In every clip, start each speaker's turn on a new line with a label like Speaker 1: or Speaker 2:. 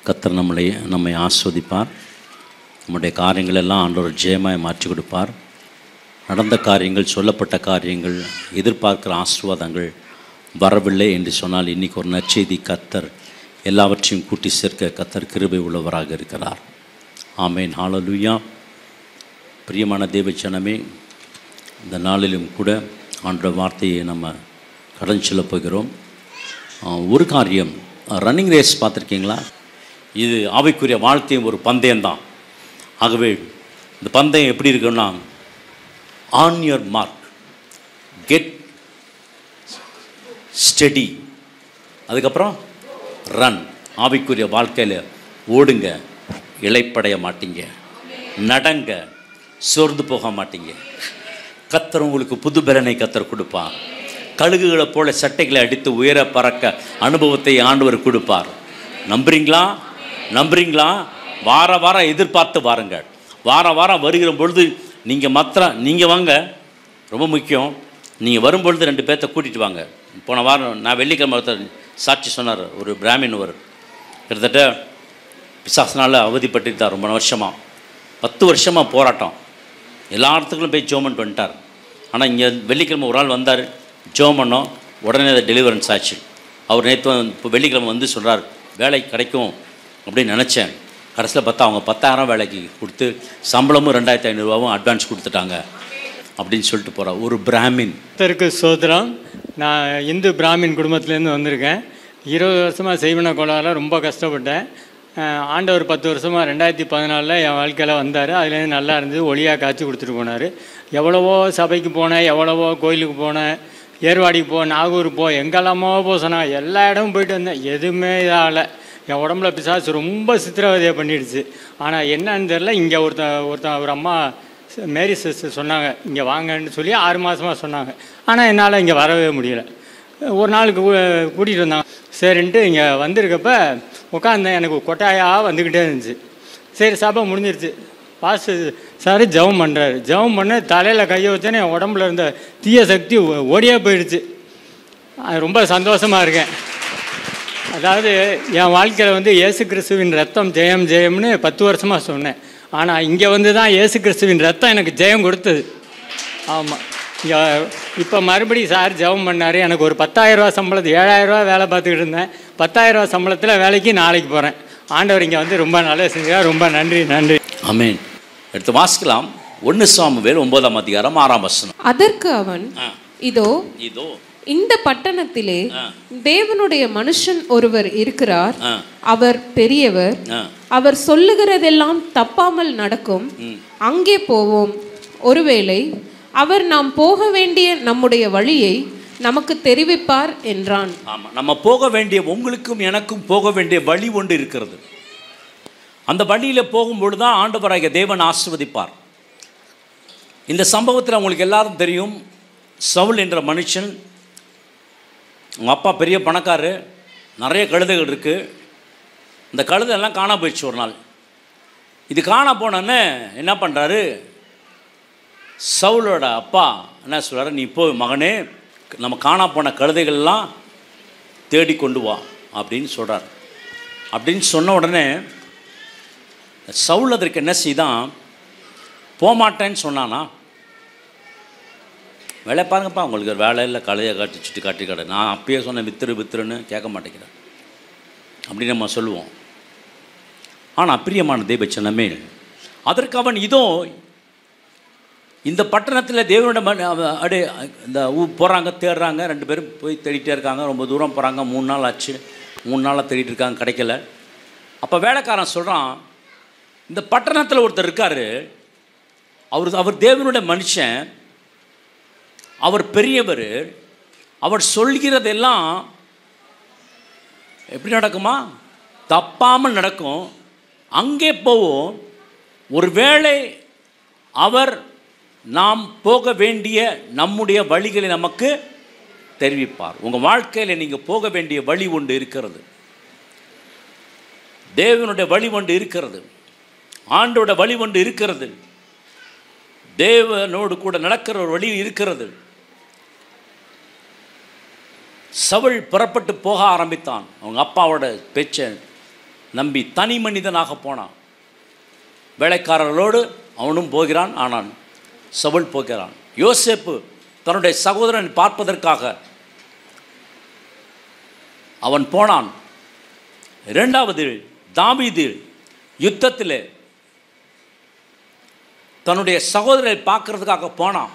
Speaker 1: கத்தர் நம்மளை நம்மை ஆஸ்வதிப்பார் நம்முடைய காரியங்கள் எல்லாம் ஆண்டவர் ஜெயமாய் மாற்றி கொடுப்பார் நடந்த காரியங்கள் சொல்லப்பட்ட காரியங்கள் எதிர்பார்க்கிற ஆசீர்வாதங்கள் வரவில்லை என்று சொன்னால் இன்றைக்கி ஒரு நற்செய்தி கத்தர் எல்லாவற்றையும் கூட்டி சேர்க்க கத்தர் கிருபை உள்ளவராக இருக்கிறார் ஆமேன் ஹாலலுயா பிரியமான தேவச்சனமே இந்த நாளிலும் கூட ஆண்டோட வார்த்தையை நம்ம கடன் செல்ல போகிறோம் ஆஹ், ஒரு காரியம் ரன்னிங் ரேஸ் பார்த்துருக்கீங்களா இது ஆவிக்குரிய வாழ்க்கையும் ஒரு பந்தயம்தான் ஆகவே இந்த பந்தயம் எப்படி இருக்குன்னா on your mark get steady அதுக்கப்புறம் ரன் ஆவிக்குரிய வாழ்க்கையில் ஓடுங்க இளைப்படைய மாட்டீங்க நடங்க சோர்ந்து போக மாட்டீங்க கத்தர் உங்களுக்கு புது பலனை கத்தர் கொடுப்பார் கழுகுகளை போல சட்டைகளை அடித்து உயர பறக்க அனுபவத்தை ஆண்டவர் கொடுப்பார் நம்புறீங்களா நம்புறீங்களா வார வாரம் எதிர்பார்த்து வாருங்கள் வார வாரம் வருகிற பொழுது நீங்கள் மாத்திரம் நீங்கள் வாங்க ரொம்ப முக்கியம் நீங்கள் வரும்பொழுது ரெண்டு பேர்த்த கூட்டிகிட்டு வாங்க போன வாரம் நான் வெள்ளிக்கிழமை ஒருத்தர் சாட்சி சொன்னார் ஒரு பிராமின் ஒரு கிட்டத்தட்ட பிசாசனால் அவதிப்பட்டுட்டார் ரொம்ப வருஷமாக பத்து வருஷமாக போராட்டம் எல்லா இடத்துக்கும் போய் ஜோமன்ட் வந்துட்டார் ஆனால் இங்கே வெள்ளிக்கிழமை ஒரு ஆள் வந்தார் ஜோம் பண்ணோம் உடனே அதை டெலிவரன்ஸ் ஆச்சு அவர் நேற்று இப்போ வெள்ளிக்கிழமை வந்து சொல்கிறார் வேலை கிடைக்கும் அப்படின்னு நினச்சேன் கடைசியில் பார்த்தா அவங்க பத்தாயிரம் வேலைக்கு கொடுத்து சம்பளமும் ரெண்டாயிரத்தி ஐநூறுரூவாவும் அட்வான்ஸ் கொடுத்துட்டாங்க அப்படின்னு சொல்லிட்டு போகிறார் ஒரு பிராமின்
Speaker 2: கர்த்தருக்கு சோத்திரம் நான் இந்து பிராமின் குடும்பத்துலேருந்து வந்திருக்கேன் இருபது வருஷமாக செய்வன கோளாறுல ரொம்ப கஷ்டப்பட்டேன் அஹ் ஆண்டவர் பத்து வருஷமாக ரெண்டாயிரத்தி பதினாலில் என் வாழ்க்கையில் வந்தார் அதுலேருந்து நல்லா இருந்தது ஒளியாக காய்ச்சி கொடுத்துட்டு போனார் எவ்வளவோ சபைக்கு போனேன் எவ்வளவோ கோயிலுக்கு போனேன் ஏர்வாடிக்கு போ நாகூர் போ எங்கெல்லாமோ போ சொன்னாங்க எல்லா இடமும் போயிட்டு வந்தேன் எதுவுமே இதாகலை என் உடம்புல பிசாசு ரொம்ப சித்திரவதையை பண்ணிடுச்சு ஆனால் என்னன்னு தெரில இங்கே ஒருத்தன் ஒருத்தன் ஒரு அம்மா மேரி சிஸ்டர் சொன்னாங்க இங்கே வாங்கன்னு சொல்லி ஆறு மாதமாக சொன்னாங்க ஆனால் என்னால் இங்கே வரவே முடியல ஒரு நாளுக்கு கூட்டிகிட்டு வந்தாங்க சரின்ட்டு இங்கே வந்திருக்கப்ப உட்காந்தேன் எனக்கு கொட்டாயாக வந்துக்கிட்டே இருந்துச்சு சரி சபை முடிஞ்சிருச்சு பாசு சார் ஜெபம் பண்ணுறாரு ஜெபம் பண்ண தலையில் கையை வச்சோன்னே என் உடம்புல இருந்த தீய சக்தி ஓ- ஓடியே போயிடுச்சு அது ரொம்ப சந்தோஷமாக இருக்கேன் அதாவது என் வாழ்க்கையில் வந்து இயேசு கிறிஸ்துவின் ரத்தம் ஜெயம் ஜெயம்னு பத்து வருஷமாக சொன்னேன் ஆனால் இங்கே வந்து தான் இயேசு கிறிஸ்துவின் ரத்தம் எனக்கு ஜெயம் கொடுத்தது ஆமாம் இங்கே இப்போ மறுபடியும் சார் ஜெபம் பண்ணார் எனக்கு ஒரு பத்தாயிரரூவா சம்பளத்து ஏழாயிரரூவா வேலை பார்த்துக்கிட்டு இருந்தேன் பத்தாயிரரூவா சம்பளத்தில் வேலைக்கு நாளைக்கு போகிறேன் ஆண்டவர் இங்கே வந்து ரொம்ப நல்லா செஞ்சார் ரொம்ப நன்றி நன்றி
Speaker 1: ஆமென் எடுத்து வாசிக்கலாம் ஒன்று சாமுவேல் ஒன்பதாம் அதிகாரம் ஆறாம் வசனம்
Speaker 3: அதற்கு அவன்
Speaker 1: ஆ.
Speaker 3: இதோ
Speaker 1: இதோ
Speaker 3: இந்த பட்டணத்திலே
Speaker 1: ஆ.
Speaker 3: தேவனுடைய மனுஷன் ஒருவர் இருக்கிறார்
Speaker 1: ஆ
Speaker 3: அவர் பெரியவர்
Speaker 1: ஆ
Speaker 3: அவர் சொல்லுகிறதெல்லாம் தப்பாமல் நடக்கும் அங்கே போவோம் ஒருவேளை அவர் நாம் போக வேண்டிய நம்முடைய வழியை நமக்கு தெரிவிப்பார் என்றான்
Speaker 1: ஆமாம் நம்ம போக வேண்டிய உங்களுக்கும் எனக்கும் போக வேண்டிய வழி ஒன்று இருக்கிறது அந்த வழியில் போகும்பொழுது தான் ஆண்டவராகிய தேவன் ஆசிர்வதிப்பார் இந்த சம்பவத்தில் உங்களுக்கு எல்லாரும் தெரியும் சவுல் என்ற மனுஷன் உங்கள் அப்பா பெரிய பணக்காரு நிறைய கழுதைகள் இருக்குது இந்த கழுதையெல்லாம் காணா போயிடுச்சு ஒரு நாள் இது காணா போனோன்னே என்ன பண்ணுறாரு சவுலோட அப்பா என்ன சொல்றாரு நீ போய் மகனே நம்ம காணா போன கழுதைகள்லாம் தேடி கொண்டு வா அப்படின்னு சொல்கிறார் அப்படின்னு சொன்ன உடனே சவுல் அதற்கு என்ன செய்தான் போமாட்டேன்னு சொன்னானா வேலை பாருங்கப்பா உங்களுக்கு ஒரு வேலை இல்லை கழுதையை காட்டி சுட்டி காட்டி கடை நான் அப்பயே சொன்னேன் வித்துரு வித்துருன்னு கேட்க மாட்டேங்கிறேன் அப்படி நம்ம சொல்லுவோம் ஆனால் பிரியமான தெய்வச்சனமே அதற்கு அவன் இதோ இந்த பட்டணத்தில் தேவனோட மண் அவ- அப்படியே இந்த ஊ போகிறாங்க தேடுறாங்க ரெண்டு பேரும் போய் தேடிட்டே இருக்காங்க ரொம்ப தூரம் போகிறாங்க மூணு நாள் ஆச்சு மூணு நாளாக தேடிட்டு இருக்காங்க கிடைக்கல அப்போ வேலைக்காரன் சொல்கிறான் இந்த பட்டணத்தில் ஒருத்தர் இருக்கார் அவர் அவர் தேவனுடைய மனுஷன் அவர் பெரியவர் அவர் சொல்கிறதெல்லாம் எப்படி நடக்குமா தப்பாமல் நடக்கும் அங்கே போவோம் ஒருவேளை அவர் நாம் போக வேண்டிய நம்முடைய வழிகளை நமக்கு தெரிவிப்பார் உங்கள் வாழ்க்கையில் நீங்கள் போக வேண்டிய வழி ஒன்று இருக்கிறது தேவனுடைய வழி ஒன்று இருக்கிறது ஆண்டோட வழி ஒன்று இருக்கிறது தேவனோடு கூட நடக்கிற ஒரு வழி இருக்கிறது சவுல் புறப்பட்டு போக ஆரம்பித்தான் அவங்க அப்பாவோட பேச்சை நம்பி தனி மனிதனாக போனான் வேலைக்காரர்களோடு அவனும் போகிறான் ஆனான் சவுல் போகிறான் யோசேப்பு தன்னுடைய சகோதரன் பார்ப்பதற்காக அவன் போனான் இரண்டாவது தாவீது யுத்தத்தில் தன்னுடைய சகோதரரை பார்க்கறதுக்காக போனான்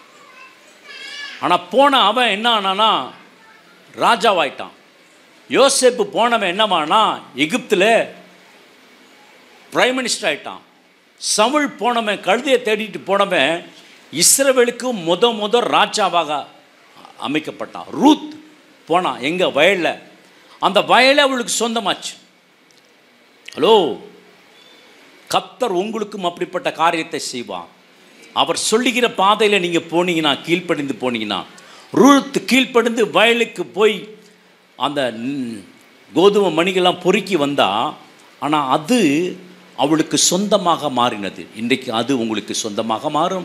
Speaker 1: ஆனால் போன அவன் என்ன ஆனானா ராஜாவாயிட்டான் யோசேப்பு போனவன் என்னவானா எகிப்தில் பிரைம் மினிஸ்டர் ஆயிட்டான் சவுல் போனவன் கழுதையை தேடிட்டு போனவன் இஸ்ரவேலுக்கு முத முத ராஜாவாக அமைக்கப்பட்டான் ரூத் போனான் எங்க வயலில் அந்த வயலே அவளுக்கு சொந்தமாச்சு ஹலோ கத்தர் உங்களுக்கும் அப்படிப்பட்ட காரியத்தை செய்வான் அவர் சொல்லுகிற பாதையில் நீங்கள் போனீங்கன்னா கீழ்ப்படிந்து போனீங்கன்னா ரூத் கீழ்ப்படிந்து வயலுக்கு போய் அந்த ம், கோதுமை மணிகள்லாம் பொறுக்கி வந்தா ஆனால் அது அவளுக்கு சொந்தமாக மாறினது இன்றைக்கு அது உங்களுக்கு சொந்தமாக மாறும்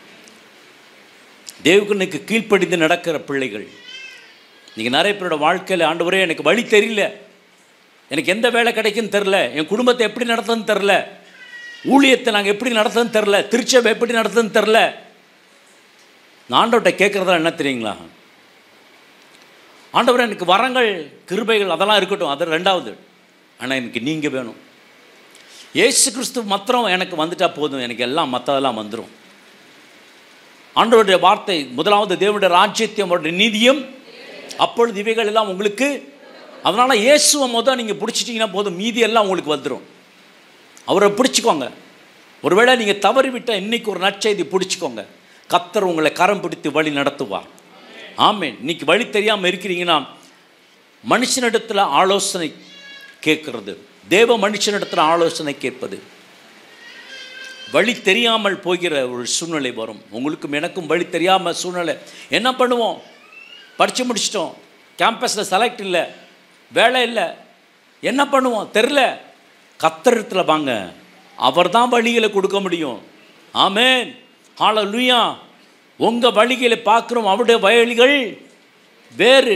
Speaker 1: தேவகனுக்கு கீழ்ப்படிந்து நடக்கிற பிள்ளைகள் நீங்கள் நிறைய பேரோட வாழ்க்கையில் ஆண்டவரே எனக்கு வழி தெரியல எனக்கு எந்த வேலை கிடைக்குன்னு தெரில என் குடும்பத்தை எப்படி நடத்துன்னு தெரில ஊழியத்தை நாங்கள் எப்படி நடத்துன்னு தெரில திருச்சபை எப்படி நடத்துன்னு தெரில நான் ஆண்டவர்கிட்ட கேட்குறதா என்ன தெரியுங்களா ஆண்டவர் எனக்கு வரங்கள் கிருபைகள் அதெல்லாம் இருக்கட்டும் அது ரெண்டாவது ஆனால் எனக்கு நீங்கள் வேணும் இயேசு கிறிஸ்து மாத்திரம் எனக்கு வந்துட்டா போதும் எனக்கு எல்லாம் மற்றதெல்லாம் வந்துடும் ஆண்டவருடைய வார்த்தை முதலாவது தேவனுடைய ராஜ்யத்தையும் அவருடைய நீதியும் அப்பொழுது இவைகள் எல்லாம் உங்களுக்கு அதனால் இயேசுவை முதல் நீங்கள் பிடிச்சிட்டிங்கன்னா போதும் மீதி எல்லாம் உங்களுக்கு வந்துடும் அவரை பிடிச்சிக்கோங்க ஒருவேளை நீங்கள் தவறி விட்டால் இன்னைக்கு ஒரு நற்செய்தி பிடிச்சிக்கோங்க கத்தர் உங்களை கரம் பிடித்து வழி நடத்துவார் ஆமென் இன்னைக்கு வழி தெரியாமல் இருக்கிறீங்கன்னா மனுஷனிடத்தில் ஆலோசனை கேட்கறது தேவ மனுஷனிடத்தில் ஆலோசனை கேட்பது வழி தெரியாமல் போகிற ஒரு சூழ்நிலை வரும் உங்களுக்கும் எனக்கும் வழி தெரியாமல் சூழ்நிலை என்ன பண்ணுவோம் படித்து முடிச்சிட்டோம் கேம்பஸில் செலக்ட் இல்லை வேலை இல்லை என்ன பண்ணுவோம் தெரில கத்தரத்தில் வாங்க அவர் தான் வழிகளை கொடுக்க முடியும் ஆமேன் ஹalleluya உங்கள் வழிகளை பார்க்குறோம் அவருடைய வழிகள் வேறு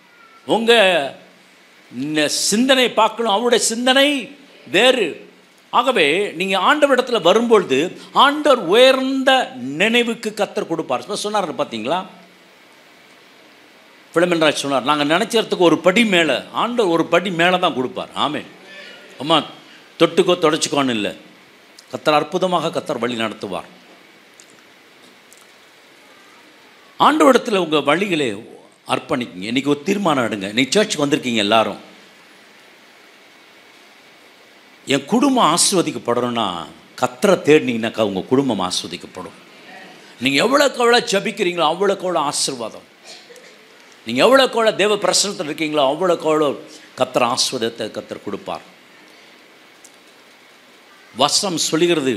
Speaker 1: உங்கள் சிந்தனை பார்க்கணும் அவருடைய சிந்தனை வேறு ஆகவே நீங்கள் ஆண்டவரிடத்தில் வரும்பொழுது ஆண்டவர் உயர்ந்த நினைவுக்கு கத்தர் கொடுப்பார் இப்ப சொன்னார் பார்த்தீங்களா பிளமென்ராஜ் சொன்னார் நாங்கள் நினச்சறதுக்கு ஒரு படி மேலே ஆண்டவர் ஒரு படி மேலே தான் கொடுப்பார் ஆமே அம்மா தொட்டுக்கோ தொடச்சிக்கோன்னு இல்லை கத்தர் அற்புதமாக கத்தர் வழி நடத்துவார் ஆண்டவரிடத்தில் உங்கள் வழிகளை அர்ப்பணிக்குங்க இன்றைக்கி ஒரு தீர்மானம் எடுங்க இன்னைக்கு சர்ச்சுக்கு வந்திருக்கீங்க எல்லாரும் என் குடும்பம் ஆஸ்வதிக்கப்படணும்னா கத்தரை தேடினீங்கன்னாக்கா உங்கள் குடும்பம் ஆஸ்வதிக்கப்படும் நீங்கள் எவ்வளோக்கு எவ்வளோ ஜபிக்கிறீங்களோ அவ்வளோக்கு எவ்வளோ ஆசீர்வாதம் நீங்கள் எவ்வளோக்கு எவ்வளோ தேவ பிரசனத்தில் இருக்கீங்களோ அவ்வளோக்கு எவ்வளோ கத்தர் ஆஸ்வதத்தை கத்தர் கொடுப்பார் வசனம் சொல்லுகிறது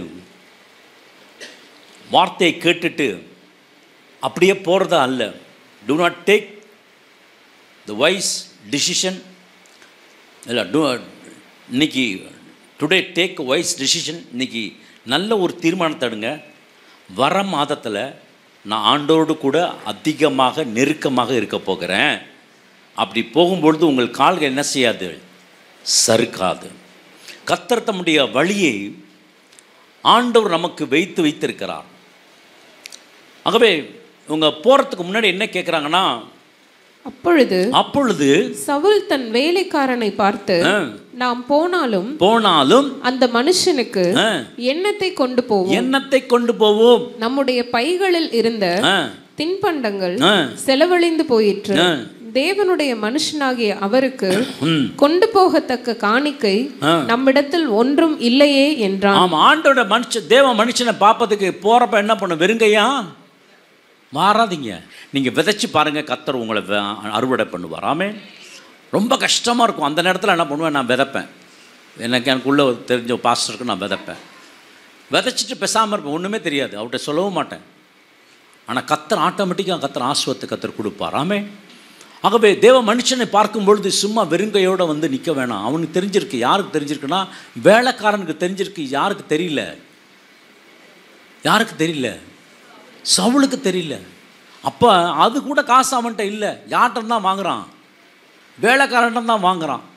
Speaker 1: வார்த்தையை கேட்டுட்டு அப்படியே போகிறதா அல்ல do not take the wise decision இல்லை டூ இன்னைக்கு டுடே டேக் வைஸ் டிசிஷன் இன்னைக்கு நல்ல ஒரு தீர்மானத்தை எடுங்க வர மாதத்தில் நான் ஆண்டோடு கூட அதிகமாக நெருக்கமாக இருக்க போகிறேன் அப்படி போகும்பொழுது உங்கள் கால்கள் என்ன செய்யாது சறுக்காது கத்தர் தம்முடைய வழியை ஆண்டவர் நமக்கு வைத்து வைத்திருக்கிறார் ஆகவே இவங்க போகிறதுக்கு முன்னாடி என்ன கேட்குறாங்கன்னா
Speaker 3: அப்பொழுது
Speaker 1: அப்பொழுது
Speaker 3: சவுல் தன் வேலைக்காரனை பார்த்து
Speaker 1: ஆ,
Speaker 3: நாம் போனாலும்
Speaker 1: போனாலும்
Speaker 3: அந்த மனுஷனுக்கு
Speaker 1: ஆ,
Speaker 3: எண்ணத்தை கொண்டு போவோம்
Speaker 1: எண்ணத்தை கொண்டு போவோம்
Speaker 3: நம்முடைய பைகளில் இருந்த
Speaker 1: ஆ,
Speaker 3: தின்பண்டங்கள்
Speaker 1: ஆ,
Speaker 3: செலவழிந்து போயிற்று
Speaker 1: ஆ.
Speaker 3: தேவனுடைய மனுஷனாகிய அவருக்கு
Speaker 1: ம்.
Speaker 3: கொண்டு போகத்தக்க காணிக்கை
Speaker 1: ஆ.
Speaker 3: நம்மிடத்தில் ஒன்றும் இல்லையே என்றான்
Speaker 1: ஆமா ஆண்டோட மனுஷன் தேவ மனுஷனை பார்ப்பதுக்கு போகிறப்ப என்ன பண்ணும் வெறுங்கையா மாறாதீங்க நீங்கள் விதைச்சு பாருங்கள் கத்தர் உங்களை வே- அறுவடை பண்ணுவார் ஆமே ரொம்ப கஷ்டமாக இருக்கும் அந்த நேரத்தில் என்ன பண்ணுவேன் நான் விதைப்பேன் எனக்கு எனக்குள்ள ஒரு தெரிஞ்ச பாஸ்டருக்கு நான் விதைப்பேன் விதைச்சிட்டு பேசாமல் இருப்பேன் ஒன்றுமே தெரியாது அவர்கிட்ட சொல்லவும் மாட்டேன் ஆனால் கத்தர் ஆட்டோமேட்டிக்காக கத்தர் ஆசுவத்தை கத்தர் கொடுப்பார் ஆமே ஆகவே தேவ மனுஷனை பார்க்கும் பொழுது சும்மா வெறுங்கையோடு வந்து நிற்க வேணாம் அவனுக்கு தெரிஞ்சிருக்கு யாருக்கு தெரிஞ்சிருக்குன்னா வேலைக்காரனுக்கு தெரிஞ்சிருக்கு யாருக்கு தெரியல யாருக்கு தெரியல சவுளுக்கு தெரியல அப்போ அது கூட காசு அவன்கிட்ட இல்லை யார்கிட்ட தான் வாங்குறான் வேலைக்காரன்ட்ட தான் வாங்குறான்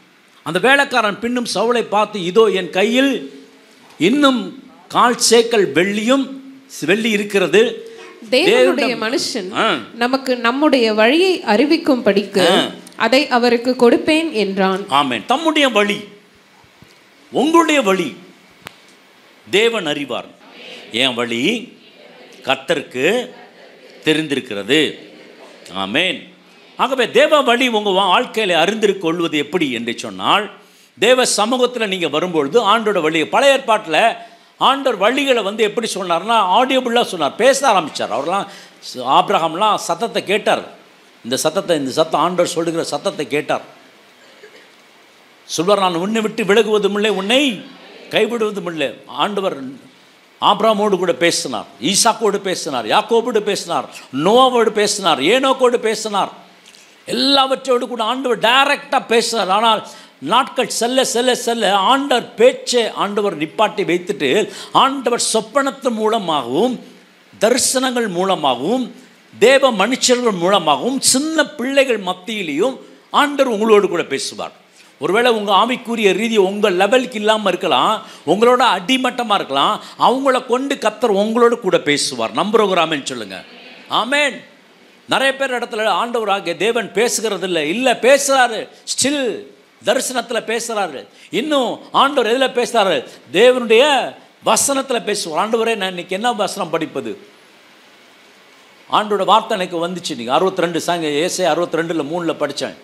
Speaker 1: அந்த வேலைக்காரன் பின்னும் சவுளை பார்த்து இதோ என் கையில் இன்னும் கால் சேக்கல் வெள்ளியும் வெள்ளி இருக்கிறது
Speaker 3: தேவனுடைய மனுஷன்
Speaker 1: ஆ.
Speaker 3: நமக்கு நம்முடைய வழியை அறிவிக்கும் படிக்கு அதை அவருக்கு கொடுப்பேன் என்றான்
Speaker 1: ஆமென் தம்முடைய வழி உங்களுடைய வழி தேவன் அறிவார் என் வழி கர்த்தருக்கு தெரிந்திருக்கிறது ஆமென் ஆகவே தேவ வழி உங்கள் வாழ்க்கையில் அறிந்திருக் கொள்வது எப்படி என்று சொன்னால் தேவ சமூகத்தில் நீங்கள் வரும்பொழுது ஆண்டோட வழி பழைய ஏற்பாட்டில் ஆண்டவர் வழிகளை வந்து எப்படி சொன்னார்னா ஆடியோபுல்லாக சொன்னார் பேச ஆரம்பித்தார் அவர்லாம் ச- ஆபிரகாம்லாம் சத்தத்தை கேட்டார் இந்த சத்தத்தை இந்த சத்தம் ஆண்டவர் சொல்லுகிற சத்தத்தை கேட்டார் சொல்வார் நான் உன்னை விட்டு விலகுவதும் இல்லை உன்னை கைவிடுவதும் இல்லை ஆண்டவர் ஆபிராமோடு கூட பேசினார் ஈசாக்கோடு பேசினார் யாக்கோபோடு பேசினார் நோவோடு பேசினார் ஏனோக்கோடு பேசினார் எல்லாவற்றோடு கூட ஆண்டவர் டைரக்டாக பேசினார் ஆனால் நாட்கள் செல்ல செல்ல செல்ல ஆண்டவர் பேச்சை ஆண்டவர் நிப்பாட்டி வைத்துட்டு ஆண்டவர் சொப்பனத்து மூலமாகவும் தரிசனங்கள் மூலமாகவும் தேவ மனுஷர்கள் மூலமாகவும் சின்ன பிள்ளைகள் மத்தியிலையும் ஆண்டவர் உங்களோடு கூட பேசுவார் ஒருவேளை உங்கள் ஆவிக்குரிய ரீதி உங்கள் லெவலுக்கு இல்லாமல் இருக்கலாம் உங்களோட அடிமட்டமாக இருக்கலாம் அவங்கள கொண்டு கத்தர் உங்களோட கூட பேசுவார் நம்புறோங்கிறாமேன்னு சொல்லுங்கள் ஆமென் நிறைய பேர் இடத்துல ஆண்டவராகிய தேவன் பேசுகிறது இல்லை இல்லை பேசுகிறாரு ஸ்டில் தரிசனத்தில் பேசுகிறாரு இன்னும் ஆண்டவர் எதில் பேசுகிறாரு தேவனுடைய வசனத்தில் பேசுவார் ஆண்டவரே நான் இன்னைக்கு என்ன வசனம் படிப்பது ஆண்டோட வார்த்தை எனக்கு வந்துச்சு நீங்கள் அறுபத்தி ரெண்டு சாங்க ஏசே அறுபத்தி ரெண்டில் மூணில் படித்தேன்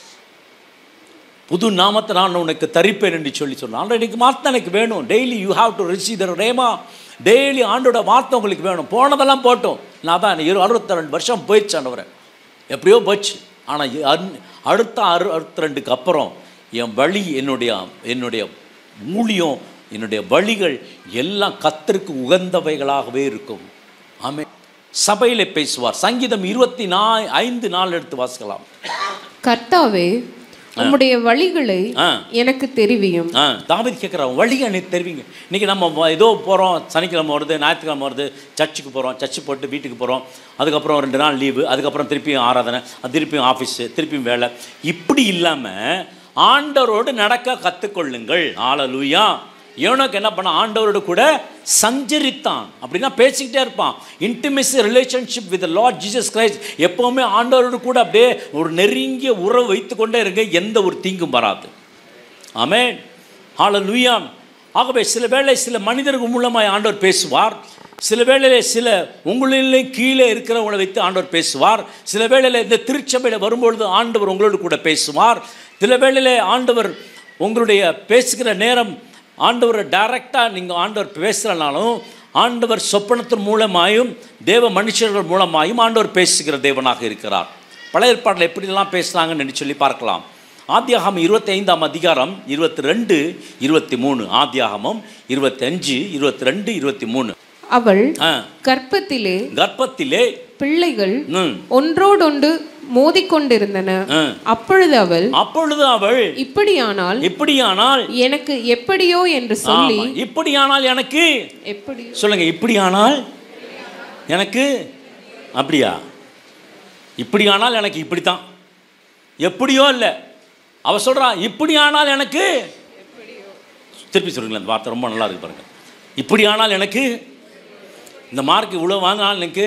Speaker 1: புது நாமத்தை நான் உனக்கு தரிப்பேன் என்று சொல்லி சொன்னேன் ஆண்டவர் இன்னைக்கு வார்த்தை எனக்கு வேணும் daily you have to receive the rhema daily ஆண்டோட வார்த்தை உங்களுக்கு வேணும் போனதெல்லாம் போட்டோம் நான் தான் இரு அறுபத்தி ரெண்டு வருஷம் போயிடுச்சு ஆண்டவரை எப்படியோ போச்சு ஆனால் அடுத்த அறு அறுபத்தி ரெண்டுக்கு அப்புறம் என் வழி என்னுடைய என்னுடைய ஊழியம் என்னுடைய வழிகள் எல்லாம் கத்தருக்கு உகந்தவைகளாகவே இருக்கும் ஆமே சபையிலே பேசுவார் சங்கீதம் இருபத்தி நா ஐந்து நாள் எடுத்து வாசிக்கலாம்
Speaker 3: கர்த்தாவே உம்முடைய வழிகளை
Speaker 1: ஆ
Speaker 3: எனக்கு தெரிவியும்
Speaker 1: ஆ தாவதி கேட்குறான் வழி எனக்கு தெரிவிங்க இன்றைக்கி நம்ம வ- ஏதோ போகிறோம் சனிக்கிழமை வருது ஞாயிற்றுக்கிழமை வருது சர்ச்சுக்கு போகிறோம் சர்ச்சு போட்டு வீட்டுக்கு போகிறோம் அதுக்கப்புறம் ரெண்டு நாள் லீவு அதுக்கப்புறம் திருப்பியும் ஆராதனை அது திருப்பியும் ஆஃபீஸு திருப்பியும் வேலை இப்படி இல்லாமல் ஆண்டவரோடு நடக்க கற்றுக்கொள்ளுங்கள் ஆளலூயா ஏனோக்கு என்ன பண்ண ஆண்டவரோடு கூட சஞ்சரித்தான் அப்படின்னா பேசிக்கிட்டே இருப்பான் intimacy relationship with Lord Jesus Christ எப்போவுமே ஆண்டவரோடு கூட அப்படியே ஒரு நெருங்கிய உறவு வைத்துக்கொண்டே இருங்க எந்த ஒரு தீங்கும் வராது ஆமென் ஹalleluya ஆகவே சில வேளை சில மனிதர்கள் மூலமாய் ஆண்டவர் பேசுவார் சில வேளையிலே சில உங்களிலே கீழே இருக்கிறவங்களை வைத்து ஆண்டவர் பேசுவார் சில வேளையில இந்த திருச்சபையில் வரும்பொழுது ஆண்டவர் உங்களோடு கூட பேசுவார் சில வேளையிலே ஆண்டவர் உங்களுடைய பேசுகிற நேரம் ஆண்டவரை டைரக்டாக நீங்கள் ஆண்டவர் பேசுகிறனாலும் ஆண்டவர் சொப்பனத்தின் மூலமாயும் தேவ மனுஷர்கள் மூலமாயும் ஆண்டவர் பேசுகிற தேவனாக இருக்கிறார் பழைய ஏற்பாட்டில் எப்படிலாம் பேசுனாங்கன்னு சொல்லி பார்க்கலாம் ஆத்தியாகமம் இருபத்தி ஐந்தாம் அதிகாரம் இருபத்தி ரெண்டு இருபத்தி மூணு ஆத்தியாகமம் இருபத்தஞ்சு இருபத்தி ரெண்டு இருபத்தி மூணு
Speaker 3: அவள்
Speaker 1: ஆ
Speaker 3: கர்ப்பத்திலே
Speaker 1: கர்ப்பத்திலே
Speaker 3: பிள்ளைகள்
Speaker 1: ம்,
Speaker 3: ஒன்றோடொன்று மோதிக்கொண்டிருந்தன
Speaker 1: ஆ.
Speaker 3: அப்பொழுது அவள்
Speaker 1: அப்பொழுது அவள்
Speaker 3: இப்படியானால்
Speaker 1: இப்படியானால்
Speaker 3: எனக்கு எப்படியோ என்று சொல்லி
Speaker 1: ஆமா, இப்படியானால் எனக்கு
Speaker 3: எப்படி
Speaker 1: சொல்லுங்க இப்படியானால் எனக்கு அப்படியா இப்படியானால் எனக்கு இப்படித்தான் எப்படியோ இல்லை அவ சொல்றா இப்படியானால் எனக்கு திருப்பி சொல்லுங்களேன் அந்த வார்த்தை ரொம்ப நல்லா இருக்கு பாருங்க இப்படியானால் எனக்கு இந்த மார்க் இவ்வளோ வாங்கினால் எனக்கு